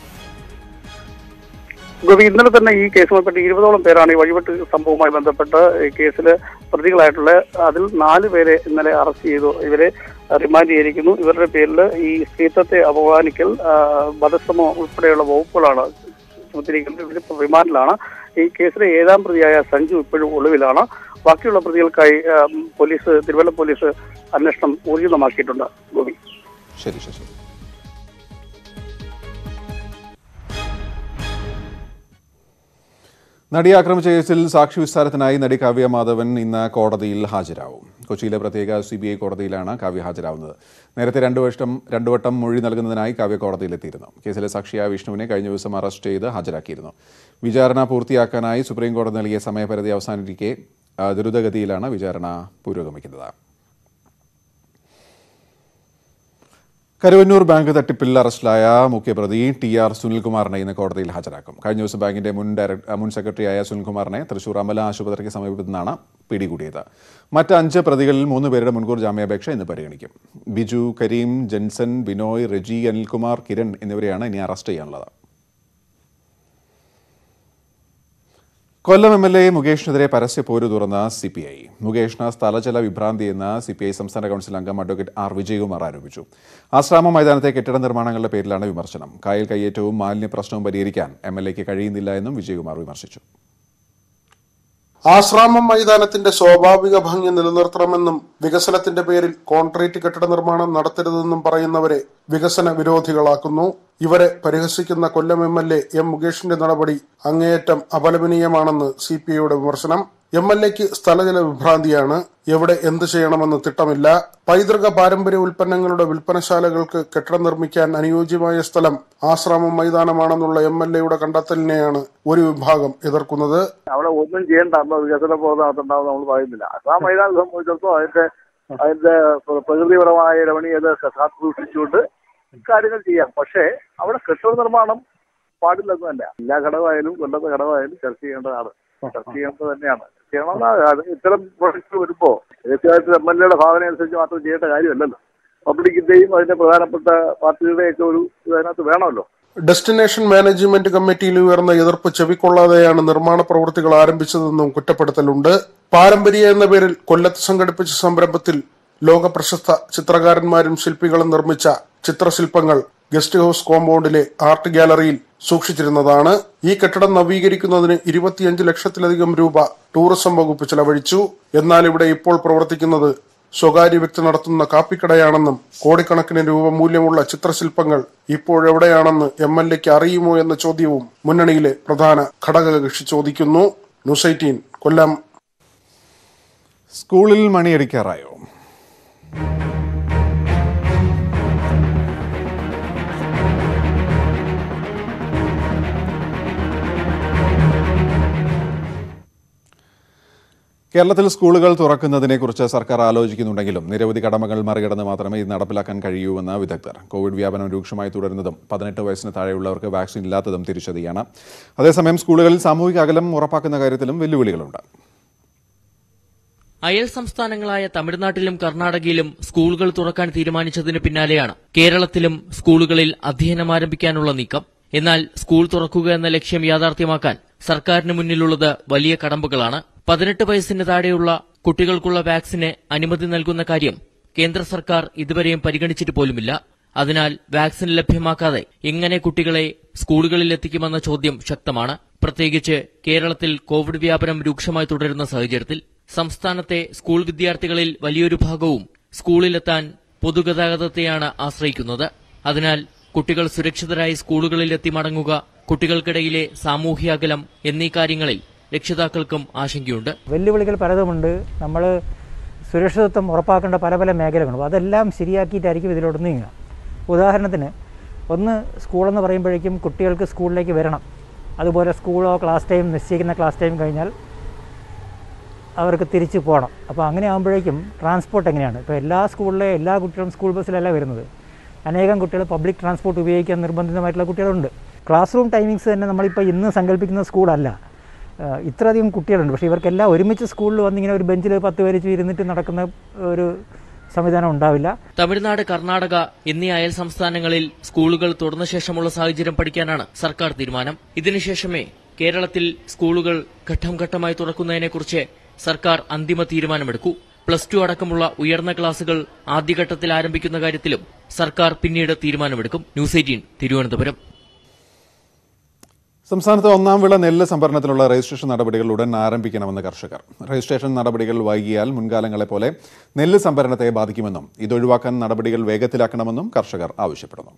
ഗോപി ഇന്നലെ തന്നെ ഈ കേസുമായിട്ട് ഇരുപതോളം പേരാണ് ഈ വഴിവെട്ട് സംഭവവുമായി ബന്ധപ്പെട്ട് ഈ കേസിൽ പ്രതികളായിട്ടുള്ള അതിൽ നാല് പേരെ ഇന്നലെ അറസ്റ്റ് ചെയ്തു ഇവരെ റിമാൻഡ് ചെയ്തിരിക്കുന്നു ഇവരുടെ പേരിൽ ഈ സ്ത്രീത്വത്തെ അപമാനിക്കൽ ആ, വധശ്രമം ഉൾപ്പെടെയുള്ള വകുപ്പുകളാണ് ചുമത്തിരിക്കുന്നത് ഇവരിപ്പോൾ റിമാൻഡിലാണ് ഈ കേസിലെ ഏഴാം പ്രതിയായ സഞ്ജു ഇപ്പോഴും ഒളിവിലാണ് ബാക്കിയുള്ള പ്രതികൾക്കായി ആ, പോലീസ് തിരുവല്ല പോലീസ് അന്വേഷണം ഊർജിതമാക്കിയിട്ടുണ്ട് ഗോപി
ശരി ശശി നടിയെ ആക്രമിച്ച കേസിൽ സാക്ഷി വിസ്താരത്തിനായി നടി കാവ്യ മാധവൻ ഇന്ന് കോടതിയിൽ ഹാജരാവും കൊച്ചിയിലെ പ്രത്യേക സി ബി ഐ കോടതിയിലാണ് കാവ്യ ഹാജരാവുന്നത് നേരത്തെ രണ്ടു വർഷം രണ്ടു വട്ടം മൊഴി നൽകുന്നതിനായി കാവ്യ കോടതിയിലെത്തിയിരുന്നു കേസിലെ സാക്ഷിയായ വിഷ്ണുവിനെ കഴിഞ്ഞ ദിവസം അറസ്റ്റ് ചെയ്ത് ഹാജരാക്കിയിരുന്നു വിചാരണ പൂർത്തിയാക്കാനായി സുപ്രീം കോടതി നൽകിയ സമയപരിധി അവസാനിരിക്കെ ആ, ദ്രുതഗതിയിലാണ് വിചാരണ പുരോഗമിക്കുന്നത് കരുവന്നൂർ ബാങ്ക് തട്ടിപ്പിൽ അറസ്റ്റിലായ മുഖ്യപ്രതി ടി ആർ സുനിൽകുമാറിനെ ഇന്ന് കോടതിയിൽ ഹാജരാക്കും കഴിഞ്ഞ ദിവസം ബാങ്കിന്റെ മുൻ ഡയറക്ടർ മുൻ സെക്രട്ടറിയായ സുനിൽകുമാറിനെ തൃശൂർ അമല ആശുപത്രിക്ക് സമീപത്തു നിന്നാണ് പിടികൂടിയത് മറ്റ് അഞ്ച് പ്രതികളിൽ മൂന്ന് പേരുടെ മുൻകൂർ ജാമ്യാപേക്ഷ ഇന്ന് പരിഗണിക്കും ബിജു കരീം ജെൻസൺ ബിനോയ് റെജി അനിൽകുമാർ കിരൺ എന്നിവരെയാണ് ഇനി അറസ്റ്റ് ചെയ്യാനുള്ളത് കൊല്ലം എം എൽ എ മുകേഷിനെതിരെ പരസ്യ പോര് തുറന്ന സി പി ഐ മുകേഷിന് സ്ഥലജല വിഭ്രാന്തി എന്ന് സി പി ഐ സംസ്ഥാന കൗൺസിൽ അംഗം അഡ്വക്കേറ്റ് ആർ വിജയകുമാർ ആരോപിച്ചു ആശ്രാമ മൈതാനത്തെ കെട്ടിട നിർമ്മാണങ്ങളുടെ പേരിലാണ് വിമർശനം കായൽ കയ്യേറ്റവും മാലിന്യ പ്രശ്നവും പരിഹരിക്കാൻ എം എൽ എക്ക് കഴിയുന്നില്ല എന്നും വിജയകുമാർ വിമർശിച്ചു
ആശ്രാമം മൈതാനത്തിന്റെ സ്വാഭാവിക ഭംഗി നിലനിർത്തണമെന്നും വികസനത്തിന്റെ പേരിൽ കോൺക്രീറ്റ് കെട്ടിട നിർമ്മാണം നടത്തരുതെന്നും പറയുന്നവരെ വികസന വിരോധികളാക്കുന്നു ഇവരെ പരിഹസിക്കുന്ന Kollam M L A M മുകേഷിന്റെ നടപടി അങ്ങേയറ്റം അപലപനീയമാണെന്ന് സി പി ഐയുടെ വിമർശനം എം എൽ എക്ക് സ്ഥലജല വിഭ്രാന്തിയാണ് എവിടെ എന്ത് ചെയ്യണമെന്ന് തിട്ടമില്ല പൈതൃക പാരമ്പര്യ ഉൽപ്പന്നങ്ങളുടെ വിൽപ്പനശാലകൾക്ക് കെട്ടിടം നിർമ്മിക്കാൻ അനുയോജ്യമായ സ്ഥലം ആശ്രാമം മൈതാനമാണെന്നുള്ള എം എൽ എയുടെ കണ്ടെത്തലിനെയാണ് ഒരു വിഭാഗം എതിർക്കുന്നത്
അവിടെ ഒന്നും ചെയ്യണ്ട അപ്പൊ വികസന പ്രവർത്തനത്തുണ്ടാവും നമ്മൾ പറയുന്നില്ല ആ മൈതാനം സംബന്ധിച്ചിടത്തോളം അതിന്റെ അതിന്റെ പ്ര- പ്രകൃതിപരമായ രമണീയത കാത്തു സൂക്ഷിച്ചുകൊണ്ട് കാര്യങ്ങൾ ചെയ്യാം പക്ഷേ അവിടെ കെട്ടിട നിർമ്മാണം പാടില്ലെന്നല്ല എല്ലാ ഘടകമായാലും കൊല്ലത്തെ ഘടകമായാലും ചർച്ച ചെയ്യേണ്ടതാണ് ചർച്ച ചെയ്യേണ്ടത് തന്നെയാണ് ചെയ്യണമെന്നാ അത് ഇത്തരം പ്രൊജക്ട് വരുമ്പോ തീർച്ചയായിട്ടും എം എൽ എയുടെ ഭാവന അനുസരിച്ച് മാത്രം ചെയ്യേണ്ട കാര്യമല്ലല്ലോ പബ്ലിക്കിന്റെയും അതിന്റെ പ്രധാനപ്പെട്ട പാർട്ടികളുടെയൊക്കെ ഒരു ഇത് അതിനകത്ത് വേണമല്ലോ
ഡെസ്റ്റിനേഷൻ മാനേജ്മെന്റ് കമ്മിറ്റിയിൽ ഉയർന്ന എതിർപ്പ് ചെവിക്കൊള്ളാതെയാണ് നിർമ്മാണ പ്രവൃത്തികൾ ആരംഭിച്ചതെന്നും കുറ്റപ്പെടുത്തലുണ്ട് പാരമ്പര്യ എന്ന പേരിൽ കൊല്ലത്ത് സംഘടിപ്പിച്ച സംരംഭത്തിൽ ലോക പ്രശസ്ത ചിത്രകാരന്മാരും ശില്പികളും നിർമ്മിച്ച ചിത്രശില്പങ്ങൾ ഗസ്റ്റ് ഹൌസ് കോമ്പൗണ്ടിലെ ആർട്ട് ഗാലറിയിൽ സൂക്ഷിച്ചിരുന്നതാണ് ഈ കെട്ടിടം നവീകരിക്കുന്നതിന് ഇരുപത്തിയഞ്ച് ലക്ഷത്തിലധികം രൂപ ടൂറിസം വകുപ്പ് ചെലവഴിച്ചു എന്നാൽ ഇവിടെ ഇപ്പോൾ പ്രവർത്തിക്കുന്നത് സ്വകാര്യ വ്യക്തി നടത്തുന്ന കാപ്പിക്കടയാണെന്നും കോടിക്കണക്കിന് രൂപ മൂല്യമുള്ള ചിത്രശില്പങ്ങൾ ഇപ്പോഴെവിടെയാണെന്ന് എം എൽ എക്ക് അറിയുമോ എന്ന ചോദ്യവും മുന്നണിയിലെ പ്രധാന ഘടകകക്ഷി ചോദിക്കുന്നു ന്യൂസ് എയ്റ്റീൻ കൊല്ലം
സ്കൂളിൽ മണിയടിക്കാറായോ കേരളത്തിൽ സ്കൂളുകൾ തുറക്കുന്നതിനെക്കുറിച്ച് സർക്കാർ ആലോചിക്കുന്നുണ്ടെങ്കിലും നിരവധി കടമകൾ മറികടന്ന് മാത്രമേ ഇത് നടപ്പിലാക്കാൻ കഴിയൂവെന്ന് വിദഗ്ധർ കോവിഡ് വ്യാപനം രൂക്ഷമായി തുടരുന്നതും പതിനെട്ട് വയസ്സിന് താഴെയുള്ളവർക്ക് വാക്സിൻ ഇല്ലാത്തതും തിരിച്ചടിയാണ് അതേസമയം സ്കൂളുകളിൽ സാമൂഹിക അകലം ഉറപ്പാക്കുന്ന കാര്യത്തിലും വെല്ലുവിളികളുണ്ട്
അയൽ സംസ്ഥാനങ്ങളായ തമിഴ്നാട്ടിലും കർണാടകയിലും സ്കൂളുകൾ തുറക്കാൻ തീരുമാനിച്ചതിന് പിന്നാലെയാണ് കേരളത്തിലും സ്കൂളുകളിൽ അധ്യയനം ആരംഭിക്കാനുള്ള നീക്കം എന്നാൽ സ്കൂൾ തുറക്കുക എന്ന ലക്ഷ്യം യാഥാർത്ഥ്യമാക്കാൻ സർക്കാരിന് മുന്നിലുള്ളത് വലിയ കടമ്പകളാണ് പതിനെട്ട് വയസ്സിന് താഴെയുള്ള കുട്ടികൾക്കുള്ള വാക്സിന് അനുമതി നൽകുന്ന കാര്യം കേന്ദ്ര സർക്കാർ ഇതുവരെയും പരിഗണിച്ചിട്ട് പോലുമില്ല അതിനാൽ വാക്സിൻ ലഭ്യമാക്കാതെ എങ്ങനെ കുട്ടികളെ സ്കൂളുകളിൽ എത്തിക്കുമെന്ന ചോദ്യം ശക്തമാണ് പ്രത്യേകിച്ച് കേരളത്തിൽ കോവിഡ് വ്യാപനം രൂക്ഷമായി തുടരുന്ന സാഹചര്യത്തിൽ സംസ്ഥാനത്തെ സ്കൂൾ വിദ്യാർത്ഥികളിൽ വലിയൊരു ഭാഗവും സ്കൂളിലെത്താൻ പൊതുഗതാഗതത്തെയാണ് ആശ്രയിക്കുന്നത് അതിനാൽ കുട്ടികൾ സുരക്ഷിതരായി സ്കൂളുകളിൽ എത്തി മടങ്ങുക കുട്ടികൾക്കിടയിലെ സാമൂഹ്യ അകലം എന്നീ കാര്യങ്ങളിൽ രക്ഷിതാക്കൾക്കും ആശങ്കയുണ്ട്
വെല്ലുവിളികൾ പലതുമുണ്ട് നമ്മൾ സുരക്ഷിതത്വം ഉറപ്പാക്കേണ്ട പല പല മേഖലകളുണ്ട് അപ്പോൾ അതെല്ലാം ശരിയാക്കിയിട്ടായിരിക്കും ഇതിലോട്ട് നീങ്ങുക ഉദാഹരണത്തിന് ഒന്ന് സ്കൂളെന്ന് പറയുമ്പോഴേക്കും കുട്ടികൾക്ക് സ്കൂളിലേക്ക് വരണം അതുപോലെ സ്കൂളോ ക്ലാസ് ടൈം നിശ്ചയിക്കുന്ന ക്ലാസ് ടൈം കഴിഞ്ഞാൽ അവർക്ക് തിരിച്ച് പോകണം അപ്പോൾ അങ്ങനെ ആകുമ്പോഴേക്കും ട്രാൻസ്പോർട്ട് എങ്ങനെയാണ് ഇപ്പോൾ എല്ലാ സ്കൂളിലെ എല്ലാ കുട്ടികളും സ്കൂൾ ബസ്സിലല്ല വരുന്നത് അനേകം കുട്ടികൾ പബ്ലിക് ട്രാൻസ്പോർട്ട് ഉപയോഗിക്കാൻ നിർബന്ധിതമായിട്ടുള്ള കുട്ടികളുണ്ട് ക്ലാസ് റൂം ടൈമിങ്സ് തന്നെ നമ്മളിപ്പോൾ ഇന്ന് സങ്കല്പിക്കുന്ന സ്കൂളല്ല ഏഹ് ഇത്രയധികം കുട്ടികളുണ്ട് പക്ഷേ ഇവർക്കെല്ലാം ഒരുമിച്ച് സ്കൂളിൽ വന്നിങ്ങനെ ഒരു ബെഞ്ചിൽ പത്ത് പേര് വെച്ച് ഇരുന്നിട്ട് നടക്കുന്ന ഒരു സംവിധാനം ഉണ്ടാവില്ല
തമിഴ്നാട് കർണാടക എന്നീ അയൽ സംസ്ഥാനങ്ങളിൽ സ്കൂളുകൾ തുറന്ന ശേഷമുള്ള സാഹചര്യം പഠിക്കാനാണ് സർക്കാർ തീരുമാനം ഇതിനുശേഷമേ കേരളത്തിൽ സ്കൂളുകൾ ഘട്ടം ഘട്ടമായി തുറക്കുന്നതിനെക്കുറിച്ച് സർക്കാർ അന്തിമ തീരുമാനമെടുക്കൂ പ്ലസ് ടു അടക്കമുള്ള ഉയർന്ന ക്ലാസുകൾ ആദ്യഘട്ടത്തിൽ ആരംഭിക്കുന്ന കാര്യത്തിലും സർക്കാർ പിന്നീട് തീരുമാനമെടുക്കും ന്യൂസ് എയ്റ്റീൻ തിരുവനന്തപുരം
സംസ്ഥാനത്ത് ഒന്നാം വിള നെല്ല് സംഭരണത്തിനുള്ള രജിസ്ട്രേഷൻ നടപടികൾ ഉടൻ ആരംഭിക്കണമെന്ന് കർഷകർ രജിസ്ട്രേഷൻ നടപടികൾ വൈകിയാൽ മുൻകാലങ്ങളെ പോലെ നെല്ല് സംഭരണത്തെ ബാധിക്കുമെന്നും ഇതൊഴിവാക്കാൻ നടപടികൾ വേഗത്തിലാക്കണമെന്നും കർഷകർ ആവശ്യപ്പെടുന്നു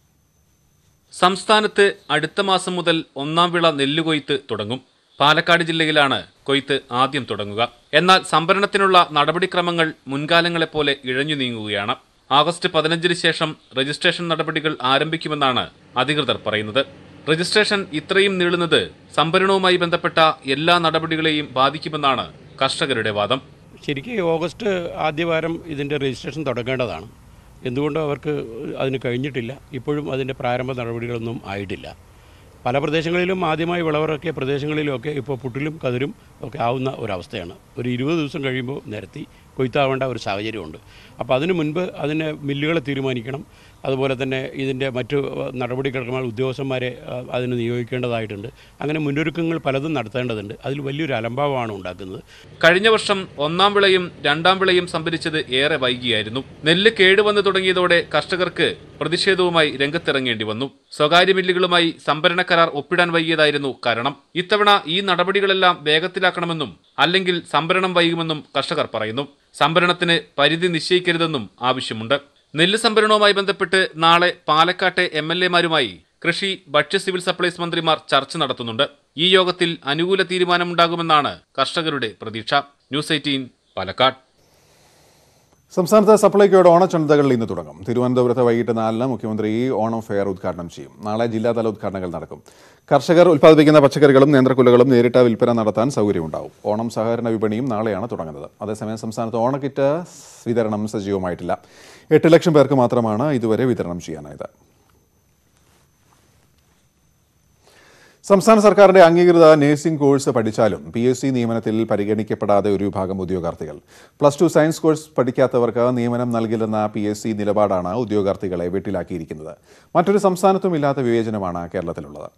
സംസ്ഥാനത്ത് അടുത്ത മാസം മുതൽ ഒന്നാം വിള നെല്ലുകൊയ്ത്ത് തുടങ്ങും പാലക്കാട് ജില്ലയിലാണ് കൊയ്ത്ത് ആദ്യം തുടങ്ങുക എന്നാൽ സംഭരണത്തിനുള്ള നടപടിക്രമങ്ങൾ മുൻകാലങ്ങളെപ്പോലെ ഇഴഞ്ഞു നീങ്ങുകയാണ് ആഗസ്റ്റ് പതിനഞ്ചിന് ശേഷം രജിസ്ട്രേഷൻ നടപടികൾ ആരംഭിക്കുമെന്നാണ് അധികൃതർ പറയുന്നത് രജിസ്ട്രേഷൻ ഇത്രയും നീളുന്നത് സംഭരണവുമായി ബന്ധപ്പെട്ട എല്ലാ നടപടികളെയും ബാധിക്കുമെന്നാണ് കർഷകരുടെ വാദം
ശരിക്കും ഓഗസ്റ്റ് ആദ്യവാരം ഇതിൻ്റെ രജിസ്ട്രേഷൻ തുടങ്ങേണ്ടതാണ് എന്തുകൊണ്ടും അവർക്ക് അതിന് കഴിഞ്ഞിട്ടില്ല ഇപ്പോഴും അതിൻ്റെ പ്രാരംഭ നടപടികളൊന്നും ആയിട്ടില്ല പല പ്രദേശങ്ങളിലും ആദ്യമായി വിളവിറക്കിയ പ്രദേശങ്ങളിലുമൊക്കെ ഇപ്പോൾ പുട്ടിലും കതിരും ഒക്കെ ആവുന്ന ഒരവസ്ഥയാണ് ഒരു ഇരുപത് ദിവസം കഴിയുമ്പോൾ നിരത്തി കൊയ്ത്താവേണ്ട ഒരു സാഹചര്യമുണ്ട് അപ്പോൾ അതിനു മുൻപ് അതിന് മില്ലുകളെ തീരുമാനിക്കണം അതുപോലെ തന്നെ ഇതിൻ്റെ മറ്റു നടപടിക്രമങ്ങൾ ഉദ്യോഗസ്ഥന്മാരെ ആ, അതിന് നിയോഗിക്കേണ്ടതായിട്ടുണ്ട് അങ്ങനെ മുന്നൊരുക്കങ്ങൾ പലതും നടത്തേണ്ടതുണ്ട് അതിൽ വലിയൊരു അലംഭാവമാണ് ഉണ്ടാക്കുന്നത്
കഴിഞ്ഞ വർഷം ഒന്നാം വിളയും രണ്ടാം വിളയും സംഭരിച്ചത് ഏറെ വൈകിയായിരുന്നു നെല്ല് കേടുവന്നു തുടങ്ങിയതോടെ കർഷകർക്ക് പ്രതിഷേധവുമായി രംഗത്തിറങ്ങേണ്ടി വന്നു സ്വകാര്യ മില്ലുകളുമായി സംഭരണ കരാർ ഒപ്പിടാൻ വൈകിയതായിരുന്നു കാരണം ഇത്തവണ ഈ നടപടികളെല്ലാം വേഗത്തിലാക്കണമെന്നും അല്ലെങ്കിൽ സംഭരണം വൈകുമെന്നും കർഷകർ പറയുന്നു സംഭരണത്തിന് പരിധി നിശ്ചയിക്കരുതെന്നും ആവശ്യമുണ്ട് നെല്ല് സംഭരണവുമായി ബന്ധപ്പെട്ട് നാളെ പാലക്കാട്ടെ എം എൽ എമാരുമായി കൃഷി ഭക്ഷ്യ സിവിൽ സപ്ലൈസ് മന്ത്രിമാർ ചർച്ച നടത്തുന്നുണ്ട് ഈ യോഗത്തിൽ അനുകൂല തീരുമാനമുണ്ടാകുമെന്നാണ് കർഷകരുടെ പ്രതീക്ഷ ന്യൂസ് എയ്റ്റീൻ പാലക്കാട്
സംസ്ഥാനത്ത് സപ്ലൈകോയുടെ ഓണച്ചന്തകൾ ഇന്ന് തുടങ്ങും തിരുവനന്തപുരത്ത് വൈകിട്ട് നാലിന് മുഖ്യമന്ത്രി ഓണം ഫെയർ ഉദ്ഘാടനം ചെയ്യും നാളെ ജില്ലാതല ഉദ്ഘാടനങ്ങൾ നടക്കും കർഷകർ ഉൽപ്പാദിപ്പിക്കുന്ന പച്ചക്കറികളും നേന്ത്രക്കുലകളും നേരിട്ട് വിൽപ്പന നടത്താൻ സൗകര്യമുണ്ടാവും ഓണം സഹകരണ വിപണിയും നാളെയാണ് തുടങ്ങുന്നത് അതേസമയം സംസ്ഥാനത്ത് ഓണക്കിറ്റ് വിതരണം സജീവമായിട്ടില്ല എട്ട് ലക്ഷം പേർക്ക് മാത്രമാണ് ഇതുവരെ വിതരണം ചെയ്യാനായത് സംസ്ഥാന സർക്കാരിന്റെ അംഗീകൃത നഴ്സിംഗ് കോഴ്സ് പഠിച്ചാലും പി എസ് സി നിയമനത്തിൽ പരിഗണിക്കപ്പെടാതെ ഒരു വിഭാഗം ഉദ്യോഗാർത്ഥികൾ പ്ലസ് ടു സയൻസ് കോഴ്സ് പഠിക്കാത്തവർക്ക് നിയമനം നൽകില്ലെന്ന പി എസ് സി നിലപാടാണ് ഉദ്യോഗാർത്ഥികളെ വീട്ടിലാക്കിയിരിക്കുന്നത് മറ്റൊരു സംസ്ഥാനത്തും ഇല്ലാത്ത വിവേചനമാണ് കേരളത്തിലുള്ളത്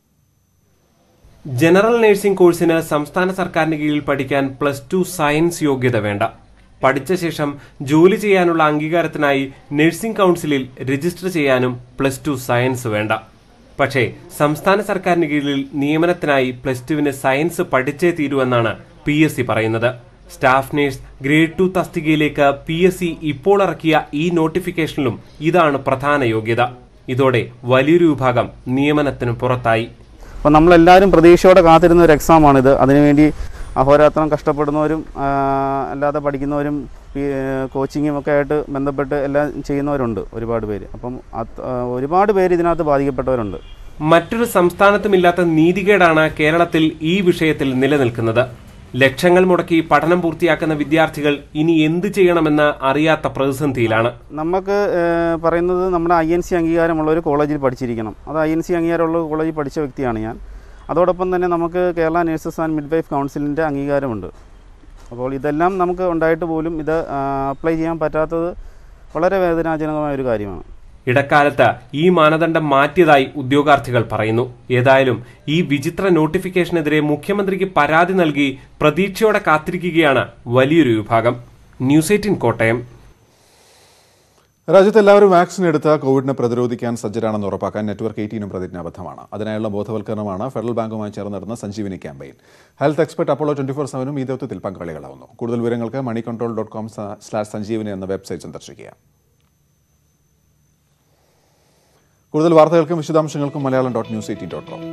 ജനറൽ നഴ്സിംഗ് കോഴ്സിന് സംസ്ഥാന സർക്കാരിന് കീഴിൽ പഠിക്കാൻ പ്ലസ് ടു സയൻസ് യോഗ്യത വേണ്ട പഠിച്ച ശേഷം ജോലി ചെയ്യാനുള്ള അംഗീകാരത്തിനായി നഴ്സിംഗ് കൗൺസിലിൽ രജിസ്റ്റർ ചെയ്യാനും പ്ലസ് ടു സയൻസ് വേണ്ട പക്ഷേ സംസ്ഥാന സർക്കാരിന് കീഴിൽ നിയമനത്തിനായി പ്ലസ് ടുവിന് സയൻസ് പഠിച്ചേ തീരുവെന്നാണ് പി എസ് സി പറയുന്നത് സ്റ്റാഫ് നഴ്സ് ഗ്രേഡ് ടു തസ്തികയിലേക്ക് പി എസ് സി ഇപ്പോൾ ഇറക്കിയ ഈ നോട്ടിഫിക്കേഷനിലും ഇതാണ് പ്രധാന യോഗ്യത ഇതോടെ വലിയൊരു വിഭാഗം നിയമനത്തിന് പുറത്തായി
അപ്പോൾ നമ്മളെല്ലാവരും പ്രതീക്ഷയോടെ കാത്തിരുന്ന ഒരു എക്സാമാണിത് അതിനുവേണ്ടി അഹോരാത്രം കഷ്ടപ്പെടുന്നവരും ആ, അല്ലാതെ പഠിക്കുന്നവരും പി- കോച്ചിങ്ങും ഒക്കെ ആയിട്ട് ബന്ധപ്പെട്ട് എല്ലാം ചെയ്യുന്നവരുണ്ട് ഒരുപാട് പേര് അപ്പം അത് ആ, ഒരുപാട് പേര് ഇതിനകത്ത് ബാധിക്കപ്പെട്ടവരുണ്ട്
മറ്റൊരു സംസ്ഥാനത്തുമില്ലാത്ത നീതികേടാണ് കേരളത്തിൽ ഈ വിഷയത്തിൽ നിലനിൽക്കുന്നത് ലക്ഷങ്ങൾ മുടക്കി പഠനം പൂർത്തിയാക്കുന്ന വിദ്യാർത്ഥികൾ ഇനി എന്ത് ചെയ്യണമെന്ന് അറിയാത്ത പ്രതിസന്ധിയിലാണ്
നമുക്ക് ഏഹ്, പറയുന്നത് നമ്മുടെ ഐ എൻ സി അംഗീകാരമുള്ള ഒരു കോളേജിൽ പഠിച്ചിരിക്കണം അത് ഐ എൻ സി അംഗീകാരമുള്ള കോളേജിൽ പഠിച്ച വ്യക്തിയാണ് ഞാൻ അതോടൊപ്പം തന്നെ നമുക്ക് കേരള നഴ്സസ് ആൻഡ് മിഡ്വൈഫ് കൗൺസിലിൻ്റെ അംഗീകാരമുണ്ട് അപ്പോൾ ഇതെല്ലാം നമുക്ക് ഉണ്ടായിട്ട് പോലും ഇത് അപ്ലൈ ചെയ്യാൻ പറ്റാത്തത് വളരെ വേദനാജനകമായ ഒരു കാര്യമാണ്
ഇടക്കാലത്ത് ഈ മാനദണ്ഡം മാറ്റിയതായി ഉദ്യോഗാർത്ഥികൾ പറയുന്നു ഏതായാലും ഈ വിചിത്ര നോട്ടിഫിക്കേഷനെതിരെ മുഖ്യമന്ത്രിക്ക് പരാതി നൽകി പ്രതീക്ഷയോടെ കാത്തിരിക്കുകയാണ് വലിയൊരു വിഭാഗം ന്യൂസ് എയ്റ്റീൻ കോട്ടയം
രാജ്യത്ത് എല്ലാവരും വാക്സിൻ എടുത്ത് കോവിഡിനെ പ്രതിരോധിക്കാൻ സജ്ജരാണെന്ന് ഉറപ്പാക്കാൻ നെറ്റ്വർക്ക് എയ്റ്റീനും പ്രതിജ്ഞാബദ്ധമാണ് അതിനായുള്ള ബോധവൽക്കരണമാണ് ഫെഡറൽ ബാങ്കുമായി ചേർന്ന് നടന്ന Sanjeevini campaign health expert Apollo twenty four സെവനും ഈ ദൗത്യത്തിൽ പങ്കാളികളാവുന്നു കൂടുതൽ വിവരങ്ങൾക്ക് money control dot com slash Sanjeevini എന്ന വെബ്സൈറ്റ് സന്ദർശിക്കുക കൂടുതൽ വാർത്തകൾക്കും വിശദാംശങ്ങൾക്കും Malayalam dot news eighteen dot com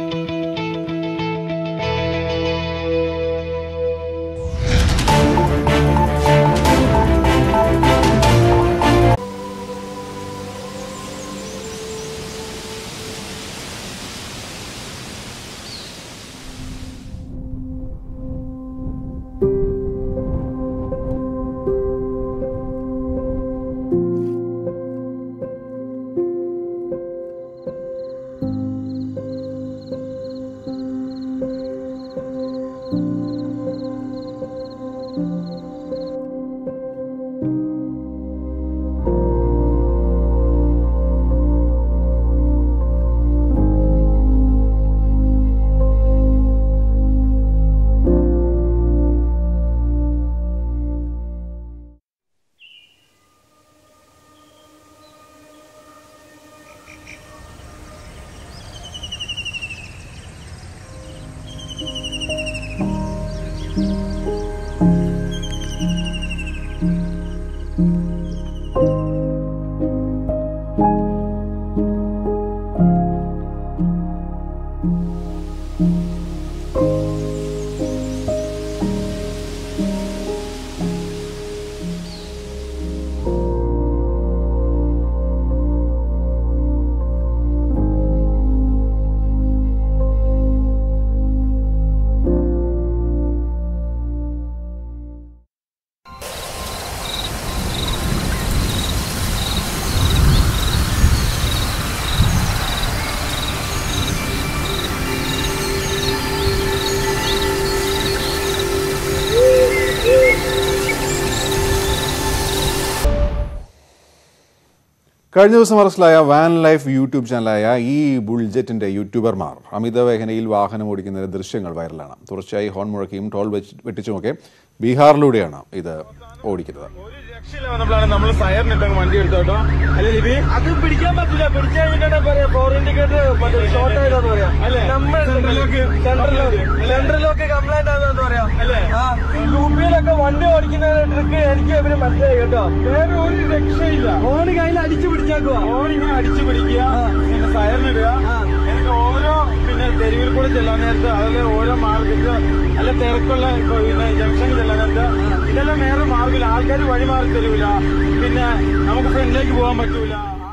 കഴിഞ്ഞ ദിവസം അറസ്റ്റിലായ വാൻ ലൈഫ് യൂട്യൂബ് ചാനലായ ഈ ബുൾജെറ്റിന്റെ യൂട്യൂബർമാർ അമിത വേഗനയിൽ വാഹനം ഓടിക്കുന്ന ദൃശ്യങ്ങൾ വൈറലാണ് തുടർച്ചയായി ഹോൺ മുഴക്കിയും ടോൾ വെച്ച് വെട്ടിച്ചുമൊക്കെ ബീഹാറിലൂടെയാണ് ഇത് ഓടിക്കുന്നത്
വന്നപ്പോഴാണ് നമ്മൾ സയറിനിട്ടങ്ങ് വണ്ടി എടുത്തോട്ടോ അല്ലെ ലിബി അത് പിടിക്കാൻ പറ്റില്ല പിടിച്ചു കഴിഞ്ഞിട്ടാണ് പറയാ ഫോർ ഇൻഡിക്കേറ്റർ മറ്റേ ഷോർട്ട് ആയതാന്ന് പറയാം അല്ലെ നമ്മൾ സെൻട്രലിലേക്ക് സെൻട്രലിലൊക്കെ കംപ്ലൈന്റ് ആണെന്ന് പറയാം അല്ലെ യു പിയിലൊക്കെ വണ്ടി ഓടിക്കുന്ന ട്രിക്ക് എനിക്ക് ഇവര് മനസ്സിലായി കേട്ടോ വേറെ ഒരു രക്ഷയില്ല ഓണ് കയ്യിൽ അടിച്ചു പിടിച്ചേക്കുക ഓൺ ഇങ്ങനെ അടിച്ചു പിടിക്കുക പിന്നെ സയറിനിടുക എനിക്ക് ഓരോ പിന്നെ തെരുവിൽ കൂടെ ചെല്ലാൻ നേരത്ത് അതിലെ ഓരോ മാർഗത്തിൽ അല്ല തിരക്കുള്ള ഇപ്പൊ പിന്നെ ജംഗ്ഷനിൽ ചെല്ലാൻ നേരത്ത് ഇതെല്ലാം വേറെ മാർഗമില്ല ആൾക്കാർ വഴി മാറി തരൂല പിന്നെ നമുക്ക് ഫ്രണ്ടിലേക്ക് പോകാൻ പറ്റൂല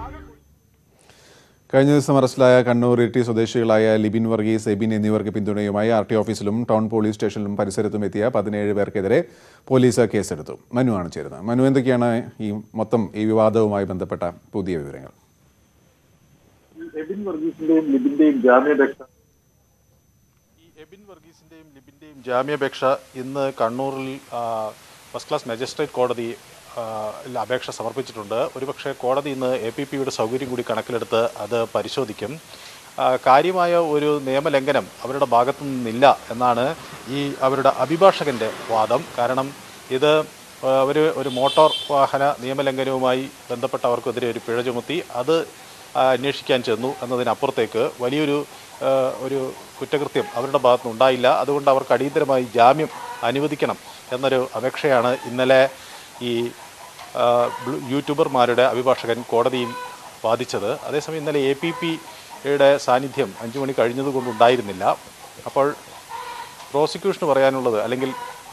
കഴിഞ്ഞ ദിവസം അറസ്റ്റിലായ കണ്ണൂർ ഇരിട്ടി സ്വദേശികളായ ലിബിൻ വർഗീസ് എബിൻ എന്നിവർക്ക് പിന്തുണയുമായി ആർ ടി ഓഫീസിലും ടൗൺ പോലീസ് സ്റ്റേഷനിലും പരിസരത്തും എത്തിയ പതിനേഴ് പേർക്കെതിരെ പോലീസ് കേസെടുത്തു മനു ആണ് ചേരുന്നത് മനു എന്തൊക്കെയാണ് ഈ മൊത്തം ഈ വിവാദവുമായി ബന്ധപ്പെട്ട പുതിയ വിവരങ്ങൾ
എബിൻ വർഗീസിന്റെയും ലിബിന്റെയും ജാമ്യാപേക്ഷ
എബിൻ വർഗീസിന്റെയും ലിബിന്റെയും ജാമ്യാപേക്ഷ ഇന്ന് കണ്ണൂരിൽ ആ, ഫസ്റ്റ് ക്ലാസ് മജിസ്ട്രേറ്റ് കോടതി ആ, ൽ അപേക്ഷ സമർപ്പിച്ചിട്ടുണ്ട് ഒരുപക്ഷെ കോടതി ഇന്ന് എ പി പിയുടെ സൗകര്യം കൂടി കണക്കിലെടുത്ത് അത് പരിശോധിക്കും ആ, കാര്യമായ ഒരു നിയമലംഘനം അവരുടെ ഭാഗത്തു നിന്നില്ല എന്നാണ് ഈ അവരുടെ അഭിഭാഷകന്റെ വാദം കാരണം ഇത് അവർ ഒരു മോട്ടോർ വാഹന നിയമലംഘനവുമായി ബന്ധപ്പെട്ട് അവർക്കെതിരെ ഒരു പിഴ ചുമത്തി അത് ആ, അന്വേഷിക്കാൻ ചെന്നു എന്നതിനപ്പുറത്തേക്ക് വലിയൊരു ആ, ഒരു കുറ്റകൃത്യം അവരുടെ ഭാഗത്തുനിന്ന് ഉണ്ടായില്ല അതുകൊണ്ട് അവർക്ക് അടിയന്തരമായി ജാമ്യം അനുവദിക്കണം എന്നൊരു അപേക്ഷയാണ് ഇന്നലെ ഈ ആ, ബ്ലൂ- യൂട്യൂബർമാരുടെ അഭിഭാഷകൻ കോടതിയിൽ വാദിച്ചത് അതേസമയം ഇന്നലെ എ പി പിയുടെ സാന്നിധ്യം അഞ്ചു മണി കഴിഞ്ഞതുകൊണ്ട് ഉണ്ടായിരുന്നില്ല അപ്പോൾ പ്രോസിക്യൂഷന് പറയാനുള്ളത് അല്ലെങ്കിൽ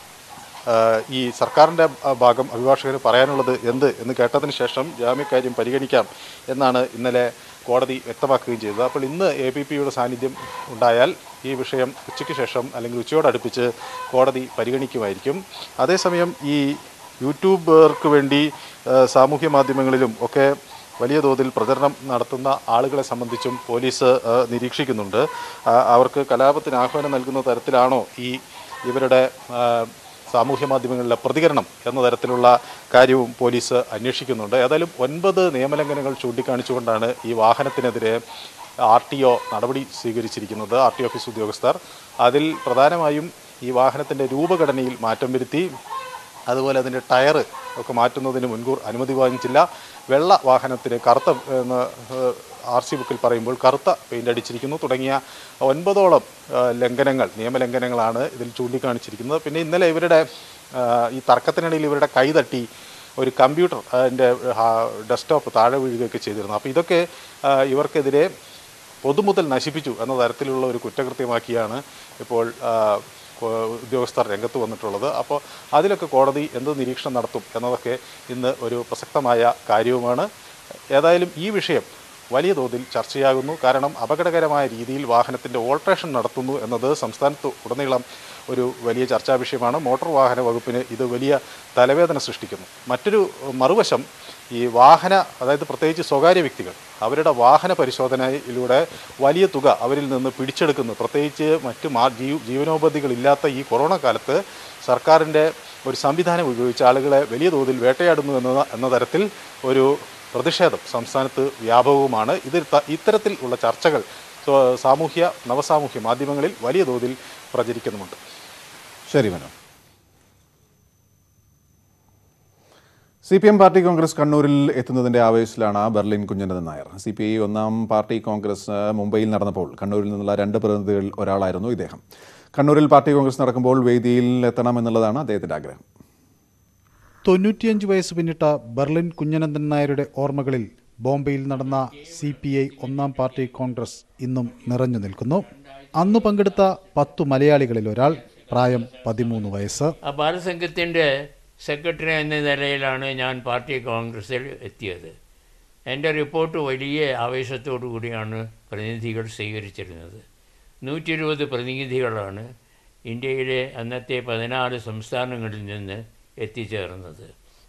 ആ, ഈ സർക്കാരിൻ്റെ ആ, ഭാഗം അഭിഭാഷകന് പറയാനുള്ളത് എന്ത് എന്ന് കേട്ടതിന് ശേഷം ജാമ്യക്കാര്യം പരിഗണിക്കാം എന്നാണ് ഇന്നലെ കോടതി വ്യക്തമാക്കുകയും ചെയ്തത് അപ്പോൾ ഇന്ന് എ പി പിയുടെ സാന്നിധ്യം ഉണ്ടായാൽ ഈ വിഷയം ഉച്ചയ്ക്ക് ശേഷം അല്ലെങ്കിൽ ഉച്ചയോടടുപ്പിച്ച് കോടതി പരിഗണിക്കുമായിരിക്കും അതേസമയം ഈ യൂട്യൂബർക്ക് വേണ്ടി ആ, സാമൂഹ്യ മാധ്യമങ്ങളിലും ഒക്കെ വലിയ തോതിൽ പ്രചരണം നടത്തുന്ന ആളുകളെ സംബന്ധിച്ചും പോലീസ് ആ, നിരീക്ഷിക്കുന്നുണ്ട് ആ, അവർക്ക് കലാപത്തിന് ആഹ്വാനം നൽകുന്ന തരത്തിലാണോ ഈ ഇവരുടെ ആ, സാമൂഹ്യ മാധ്യമങ്ങളിലെ പ്രതികരണം എന്ന തരത്തിലുള്ള കാര്യവും പോലീസ് അന്വേഷിക്കുന്നുണ്ട് ഏതായാലും ഒൻപത് നിയമലംഘനങ്ങൾ ചൂണ്ടിക്കാണിച്ചുകൊണ്ടാണ് ഈ വാഹനത്തിനെതിരെ ആർ ടി ഒ നടപടി സ്വീകരിച്ചിരിക്കുന്നത് ആർ ടി ഓഫീസ് ഉദ്യോഗസ്ഥർ അതിൽ പ്രധാനമായും ഈ വാഹനത്തിൻ്റെ രൂപഘടനയിൽ മാറ്റം വരുത്തി അതുപോലെ അതിൻ്റെ ടയറ് ഒക്കെ മാറ്റുന്നതിന് മുൻകൂർ അനുമതി വാങ്ങിച്ചില്ല വെള്ള വാഹനത്തിന് കറുത്ത എന്ന് ആർ സി ബുക്കിൽ പറയുമ്പോൾ കറുത്ത പെയിൻ്റ് അടിച്ചിരിക്കുന്നു തുടങ്ങിയ ഒൻപതോളം ആ, ലംഘനങ്ങൾ നിയമലംഘനങ്ങളാണ് ഇതിൽ ചൂണ്ടിക്കാണിച്ചിരിക്കുന്നത് പിന്നെ ഇന്നലെ ഇവരുടെ ആ, ഈ തർക്കത്തിനിടയിൽ ഇവരുടെ കൈ തട്ടി ഒരു കമ്പ്യൂട്ടർ അതിൻ്റെ ഡെസ്ക്ടോപ്പ് താഴെ വീഴുകയൊക്കെ ചെയ്തിരുന്നു അപ്പോൾ ഇതൊക്കെ ആ, ഇവർക്കെതിരെ പൊതുമുതൽ നശിപ്പിച്ചു എന്ന തരത്തിലുള്ള ഒരു കുറ്റകൃത്യമാക്കിയാണ് ഇപ്പോൾ ആ, കോ- ഉദ്യോഗസ്ഥർ രംഗത്ത് വന്നിട്ടുള്ളത് അപ്പോൾ അതിലൊക്കെ കോടതി എന്ത് നിരീക്ഷണം നടത്തും എന്നതൊക്കെ ഇന്ന് ഒരു പ്രസക്തമായ കാര്യവുമാണ് ഏതായാലും ഈ വിഷയം വലിയ തോതിൽ ചർച്ചയാകുന്നു കാരണം അപകടകരമായ രീതിയിൽ വാഹനത്തിൻ്റെ ഓൾട്രേഷൻ നടത്തുന്നു എന്നത് സംസ്ഥാനത്ത് ഉടനീളം ഒരു വലിയ ചർച്ചാ വിഷയമാണ് മോട്ടോർ വാഹന വകുപ്പിന് ഇത് വലിയ തലവേദന സൃഷ്ടിക്കുന്നു മറ്റൊരു മറുവശം ഈ വാഹന അതായത് പ്രത്യേകിച്ച് സ്വകാര്യ വ്യക്തികൾ അവരുടെ വാഹന പരിശോധനയിലൂടെ വലിയ തുക അവരിൽ നിന്ന് പിടിച്ചെടുക്കുന്നു പ്രത്യേകിച്ച് മറ്റ് മാ ജീവ ജീവനോപാധികളില്ലാത്ത ഈ കൊറോണ കാലത്ത് സർക്കാരിൻ്റെ ഒരു സംവിധാനം ഉപയോഗിച്ച് ആളുകളെ വലിയ തോതിൽ വേട്ടയാടുന്നു എന്ന എന്ന തരത്തിൽ ഒരു പ്രതിഷേധം സംസ്ഥാനത്ത് വ്യാപകവുമാണ് ഇത് ത- ഇത്തരത്തിൽ ഉള്ള ചർച്ചകൾ സ്വ- സാമൂഹ്യ നവസാമൂഹ്യ മാധ്യമങ്ങളിൽ വലിയ തോതിൽ പ്രചരിക്കുന്നുമുണ്ട്
ശരി മനോ C P M party congress കണ്ണൂരിൽ എത്തുന്നതിന്റെ ആവേശത്തിലാണ് Berlin Kunhanandan Nair C P I ഒന്നാം പാർട്ടി കോൺഗ്രസ് ആ, മുംബൈയിൽ നടന്നപ്പോൾ കണ്ണൂരിൽ നിന്നുള്ള രണ്ട് പ്രതിനിധികളിൽ ഒരാളായിരുന്നു ഇദ്ദേഹം കണ്ണൂരിൽ പാർട്ടി കോൺഗ്രസ് നടക്കുമ്പോൾ വേദിയിൽ എത്തണമെന്നുള്ളതാണ് അദ്ദേഹത്തിന്റെ ആഗ്രഹം
തൊണ്ണൂറ്റിയഞ്ച് വയസ്സ് പിന്നിട്ട ബെർലിൻ കുഞ്ഞനന്ദൻ നായരുടെ ഓർമ്മകളിൽ ബോംബെയിൽ നടന്ന സി പി ഐ ഒന്നാം പാർട്ടി കോൺഗ്രസ് ഇന്നും നിറഞ്ഞു നിൽക്കുന്നു അന്ന് പങ്കെടുത്ത പത്തു മലയാളികളിൽ ഒരാൾ പ്രായം പതിമൂന്ന് വയസ്സ്
ആ ബാലസംഘത്തിൻ്റെ സെക്രട്ടറി എന്ന നിലയിലാണ് ഞാൻ പാർട്ടി കോൺഗ്രസിൽ എത്തിയത് എൻ്റെ റിപ്പോർട്ട് വലിയ ആവേശത്തോടു കൂടിയാണ് പ്രതിനിധികൾ സ്വീകരിച്ചിരുന്നത് നൂറ്റി ഇരുപത് പ്രതിനിധികളാണ് ഇന്ത്യയിലെ അന്നത്തെ പതിനാറ് സംസ്ഥാനങ്ങളിൽ നിന്ന് എത്തിച്ചേർന്നത്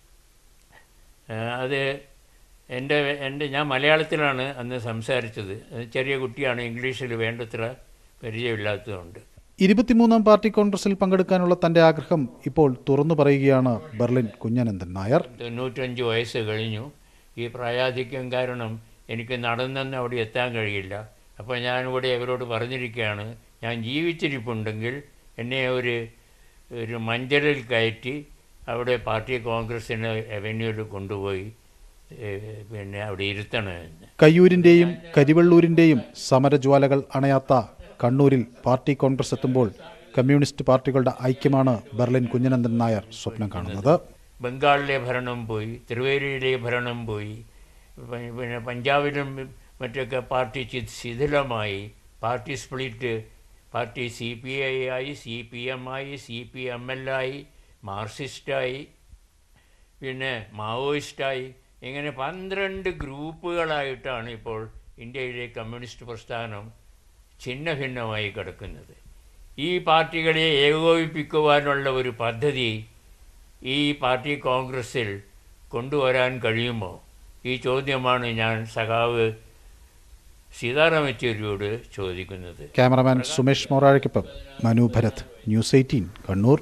ആ, അത് എൻ്റെ എൻ്റെ ഞാൻ മലയാളത്തിലാണ് അന്ന് സംസാരിച്ചത് അത് ചെറിയ കുട്ടിയാണ് ഇംഗ്ലീഷിൽ വേണ്ടത്ര പരിചയമില്ലാത്തതുകൊണ്ട്
ഇരുപത്തിമൂന്നാം പാർട്ടി കോൺഗ്രസിൽ പങ്കെടുക്കാനുള്ള തന്റെ ആഗ്രഹം ഇപ്പോൾ തുറന്നു പറയുകയാണ് ബെർലിൻ കുഞ്ഞനന്ദൻ നായർ
തൊണ്ണൂറ്റഞ്ച് വയസ്സ് കഴിഞ്ഞു ഈ പ്രായാധിക്യം കാരണം എനിക്ക് നടന്നെന്ന് അവിടെ എത്താൻ കഴിയില്ല അപ്പോൾ ഞാനിവിടെ അവരോട് പറഞ്ഞിരിക്കുകയാണ് ഞാൻ ജീവിച്ചിരിപ്പുണ്ടെങ്കിൽ എന്നെ ഒരു ഒരു മഞ്ചലിൽ കയറ്റി അവിടെ പാർട്ടി കോൺഗ്രസിന് അവന്യൂവിൽ കൊണ്ടുപോയി ഏഹ്, പിന്നെ അവിടെ ഇരുത്തണമെന്ന്
കയ്യൂരിന്റെയും കരിവള്ളൂരിന്റെയും സമരജ്വാലകൾ അണയാത്ത കണ്ണൂരിൽ പാർട്ടി കോൺഗ്രസ് എത്തുമ്പോൾ കമ്മ്യൂണിസ്റ്റ് പാർട്ടികളുടെ ഐക്യമാണ് ബെർലിൻ കുഞ്ഞനന്ദൻ നായർ സ്വപ്നം കാണുന്നത്
ബംഗാളിലെ ഭരണം പോയി തിരുവേരിയിലെ ഭരണം പോയി പ- പിന്നെ പഞ്ചാബിലും മറ്റൊക്കെ പാർട്ടി ചി- ശിഥിലമായി party split party C P I ആയി സി പി എം ആയി സി പി എം എൽ ആയി മാർക്സിസ്റ്റായി പിന്നെ മാവോയിസ്റ്റായി ഇങ്ങനെ പന്ത്രണ്ട് ഗ്രൂപ്പുകളായിട്ടാണ് ഇപ്പോൾ ഇന്ത്യയിലെ കമ്മ്യൂണിസ്റ്റ് പ്രസ്ഥാനം ഛിന്ന ഭിന്നമായി കിടക്കുന്നത് ഈ പാർട്ടികളെ ഏകോപിപ്പിക്കുവാനുള്ള ഒരു പദ്ധതി ഈ പാർട്ടി കോൺഗ്രസ്സിൽ കൊണ്ടുവരാൻ കഴിയുമോ ഈ ചോദ്യമാണ് ഞാൻ സഖാവ് സീതാറാം യെച്ചൂരിയോട് ചോദിക്കുന്നത്
ക്യാമറമാൻ സുമേഷ് മൊറാഴയ്ക്കൊപ്പം Manu Bharat news eighteen Kannur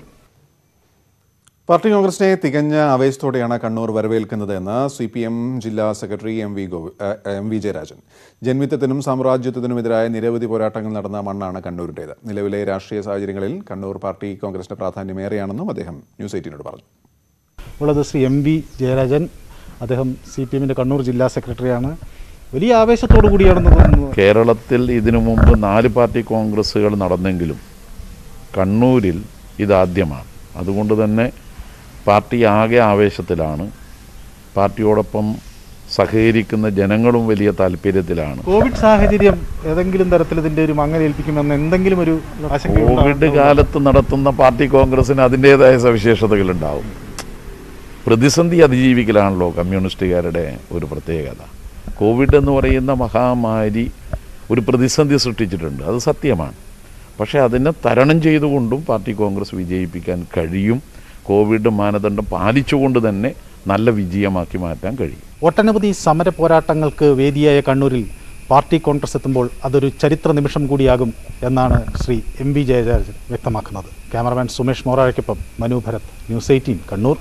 party കോൺഗ്രസിനെ തികഞ്ഞ ആവേശത്തോടെയാണ് കണ്ണൂർ വരവേൽക്കുന്നത് എന്ന് സി പി എം ജില്ലാ സെക്രട്ടറി എം വി ഗോവി ഏഹ്, എം വി ജയരാജൻ ജന്മിത്വത്തിനും സാമ്രാജ്യത്വത്തിനുമെതിരായ നിരവധി പോരാട്ടങ്ങൾ നടന്ന മണ്ണാണ് കണ്ണൂരിൻ്റേത് നിലവിലെ രാഷ്ട്രീയ സാഹചര്യങ്ങളിൽ കണ്ണൂർ പാർട്ടി കോൺഗ്രസിന്റെ പ്രാധാന്യമേറെയാണെന്നും അദ്ദേഹം ന്യൂസ് എയ്റ്റീനോട് പറഞ്ഞു
ഉള്ളത് ശ്രീ എം വി ജയരാജൻ അദ്ദേഹം സി പി എമ്മിൻ്റെ കണ്ണൂർ ജില്ലാ സെക്രട്ടറിയാണ് വലിയ ആവേശത്തോടു കൂടിയാണെന്ന് തോന്നുന്നു
കേരളത്തിൽ ഇതിനു മുമ്പ് നാല് പാർട്ടി കോൺഗ്രസ്സുകൾ നടന്നെങ്കിലും കണ്ണൂരിൽ ഇതാദ്യമാണ് അതുകൊണ്ട് തന്നെ പാർട്ടി ആകെ ആവേശത്തിലാണ് പാർട്ടിയോടൊപ്പം സഹകരിക്കുന്ന ജനങ്ങളും വലിയ താല്പര്യത്തിലാണ്
കോവിഡ് സാഹചര്യം ഏതെങ്കിലും തരത്തിൽ ഇതിൻ്റെ ഒരു മങ്ങലേൽപ്പിക്കുമെന്ന് എന്തെങ്കിലും ഒരു ആശങ്ക
കോവിഡ് കാലത്ത് നടത്തുന്ന പാർട്ടി കോൺഗ്രസിന് അതിൻ്റേതായ സവിശേഷതകളുണ്ടാവും പ്രതിസന്ധി അതിജീവിക്കലാണല്ലോ കമ്മ്യൂണിസ്റ്റുകാരുടെ ഒരു പ്രത്യേകത കോവിഡ് എന്ന് പറയുന്ന മഹാമാരി ഒരു പ്രതിസന്ധി സൃഷ്ടിച്ചിട്ടുണ്ട് അത് സത്യമാണ് പക്ഷേ അതിനെ തരണം ചെയ്തുകൊണ്ടും പാർട്ടി കോൺഗ്രസ് വിജയിപ്പിക്കാൻ കഴിയും കോവിഡ് മാനദണ്ഡം പാലിച്ചുകൊണ്ട് തന്നെ നല്ല വിജയമാക്കി മാറ്റാൻ കഴിയും
ഒട്ടനവധി സമര പോരാട്ടങ്ങൾക്ക് വേദിയായ കണ്ണൂരിൽ പാർട്ടി കോൺഗ്രസ് എത്തുമ്പോൾ അതൊരു ചരിത്ര നിമിഷം കൂടിയാകും എന്നാണ് ശ്രീ എം വി ജയരാജൻ വ്യക്തമാക്കുന്നത് ക്യാമറമാൻ സുമേഷ് മോറാഴയ്ക്കൊപ്പം മനു ഭരത് ന്യൂസ് എയ്റ്റീൻ കണ്ണൂർ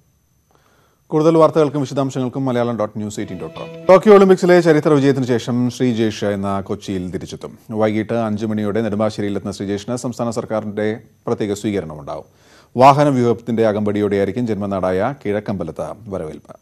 കൂടുതൽ വാർത്തകൾക്കും വിശദാംശങ്ങൾക്കും Malayalam dot news eighteen dot com Tokyo ഒളിമ്പിക്സിലെ ചരിത്ര വിജയത്തിന് ശേഷം ശ്രീജേഷ് എന്ന കൊച്ചിയിൽ തിരിച്ചെത്തും വൈകിട്ട് അഞ്ച് മണിയോടെ നെടുമ്പാശ്ശേരിയിലെത്തുന്ന ശ്രീജേഷിന് സംസ്ഥാന സർക്കാരിന്റെ പ്രത്യേക സ്വീകരണമുണ്ടാവും വാഹന വ്യൂഹത്തിന്റെ അകമ്പടിയോടെയായിരിക്കും ജന്മനാടായ കിഴക്കമ്പലത്ത് വരവേൽപ്പ്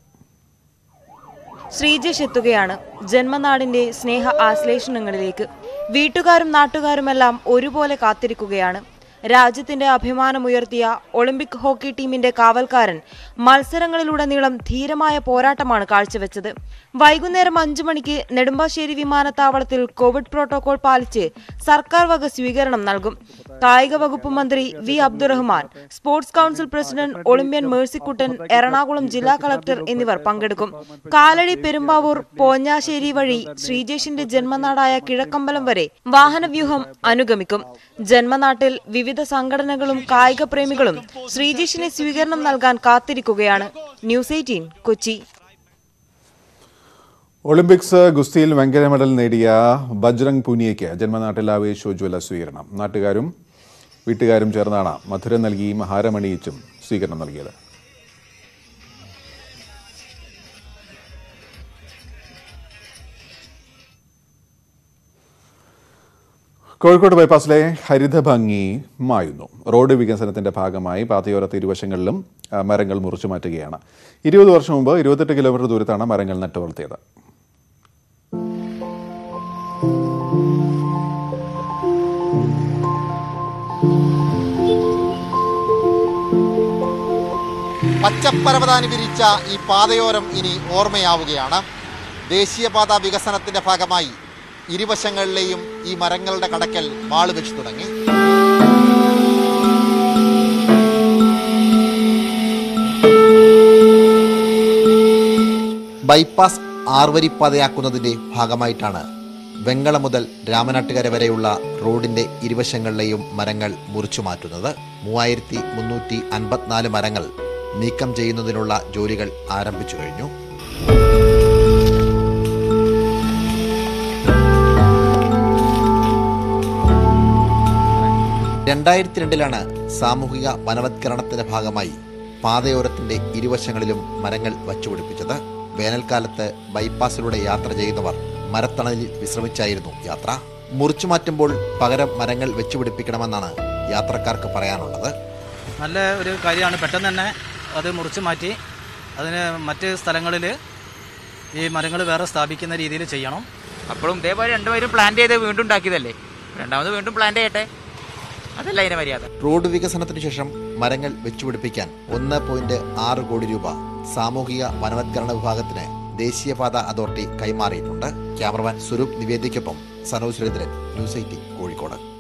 ശ്രീജേഷ് എത്തുകയാണ് ജന്മനാടിന്റെ സ്നേഹ ആശ്ലേഷണങ്ങളിലേക്ക് വീട്ടുകാരും നാട്ടുകാരുമെല്ലാം ഒരുപോലെ കാത്തിരിക്കുകയാണ് രാജ്യത്തിന്റെ അഭിമാനമുയർത്തിയ ഒളിമ്പിക് ഹോക്കി ടീമിന്റെ കാവൽക്കാരൻ മത്സരങ്ങളിലുടനീളം ധീരമായ പോരാട്ടമാണ് കാഴ്ചവെച്ചത് വൈകുന്നേരം അഞ്ചു മണിക്ക് നെടുമ്പാശ്ശേരി വിമാനത്താവളത്തിൽ കോവിഡ് പ്രോട്ടോകോൾ പാലിച്ച് സർക്കാർ വക സ്വീകരണം നൽകും കായിക വകുപ്പ് മന്ത്രി V Abdurahman sports council president Olympian Mercykuttan Ernakulam ജില്ലാ കളക്ടർ എന്നിവർ പങ്കെടുക്കും കാലടി പെരുമ്പാവൂർ പോഞ്ഞാശ്ശേരി വഴി ശ്രീജേഷിന്റെ ജന്മനാടായ കിഴക്കമ്പലം വരെ വാഹനവ്യൂഹം അനുഗമിക്കും ജന്മനാട്ടിൽ വിവിധ സംഘടനകളും കായിക പ്രേമികളും ശ്രീജേഷിന് സ്വീകരണം നൽകാൻ കാത്തിരിക്കുകയാണ് ന്യൂസ് എയ്റ്റീൻ കൊച്ചി
ഒളിമ്പിക്സ് ഗുസ്തിയിൽ വെങ്കല മെഡൽ നേടിയ ബജ്രംഗ് പൂനിയയ്ക്ക് ജന്മനാട്ടിൽ ആവേശോജ്വല സ്വീകരണം നാട്ടുകാരും വീട്ടുകാരും ചേർന്നാണ് മധുരം നൽകിയും ഹാരമണിയിച്ചും സ്വീകരണം നൽകിയത് കോഴിക്കോട് ബൈപ്പാസിലെ ഹരിതഭംഗി മായുന്നു റോഡ് വികസനത്തിന്റെ ഭാഗമായി പാതയോരത്ത് ഇരുവശങ്ങളിലും ആ, മരങ്ങൾ മുറിച്ചു മാറ്റുകയാണ് ഇരുപത് വർഷം മുമ്പ് ഇരുപത്തെട്ട് കിലോമീറ്റർ ദൂരത്താണ് മരങ്ങൾ നട്ടുവളർത്തിയത്
പച്ചപ്പരവതാനി വിരിച്ച ഈ പാതയോരം ഇനി ഓർമ്മയാവുകയാണ് ദേശീയപാത വികസനത്തിന്റെ ഭാഗമായി ഇരുവശങ്ങളിലെയും ഈ മരങ്ങളുടെ കടക്കൽ വാള് വെച്ച് തുടങ്ങി ബൈപ്പാസ് ആർവരിപ്പാതയാക്കുന്നതിന്റെ ഭാഗമായിട്ടാണ് വെങ്ങള മുതൽ രാമനാട്ടുകര വരെയുള്ള റോഡിന്റെ ഇരുവശങ്ങളിലെയും മരങ്ങൾ മുറിച്ചു മാറ്റുന്നത് മൂവായിരത്തി മുന്നൂറ്റി അൻപത്തിനാല് മരങ്ങൾ നീക്കം ചെയ്യുന്നതിനുള്ള ജോലികൾ ആരംഭിച്ചു കഴിഞ്ഞു രണ്ടായിരത്തി രണ്ടിലാണ് സാമൂഹിക വനവത്കരണത്തിന്റെ ഭാഗമായി പാതയോരത്തിന്റെ ഇരുവശങ്ങളിലും മരങ്ങൾ വച്ചുപിടിപ്പിച്ചത് വേനൽക്കാലത്ത് ബൈപ്പാസിലൂടെ യാത്ര ചെയ്യുന്നവർ മരത്തണലിൽ വിശ്രമിച്ചായിരുന്നു യാത്ര മുറിച്ചു മാറ്റുമ്പോൾ പകരം മരങ്ങൾ വെച്ചുപിടിപ്പിക്കണമെന്നാണ് യാത്രക്കാർക്ക് പറയാനുള്ളത്
നല്ല ഒരു കാര്യമാണ് പെട്ടെന്ന് തന്നെ അത് മുറിച്ച് മാറ്റി അതിന് മറ്റ് സ്ഥലങ്ങളിൽ ഈ മരങ്ങൾ വേറെ സ്ഥാപിക്കുന്ന രീതിയിൽ ചെയ്യണം
അപ്പോഴും ഇതേപോലെ രണ്ടുപേരും പ്ലാൻ ചെയ്ത് വീണ്ടും ഉണ്ടാക്കിയതല്ലേ രണ്ടാമത് വീണ്ടും പ്ലാൻ ചെയ്യട്ടെ അതല്ല അതിന്റെ മര്യാദ
റോഡ് വികസനത്തിനു ശേഷം മരങ്ങൾ വെച്ചുപിടിപ്പിക്കാൻ ഒന്ന് പോയിന്റ് ആറ് കോടി രൂപ സാമൂഹിക വനവത്കരണ വിഭാഗത്തിന് ദേശീയപാത അതോറിറ്റി കൈമാറിയിട്ടുണ്ട് ക്യാമറമാൻ സ്വരൂപ് നിവേദിക്കൊപ്പം സനോജ് സുരേന്ദ്രൻ ന്യൂസ് എയ്റ്റീൻ കോഴിക്കോട്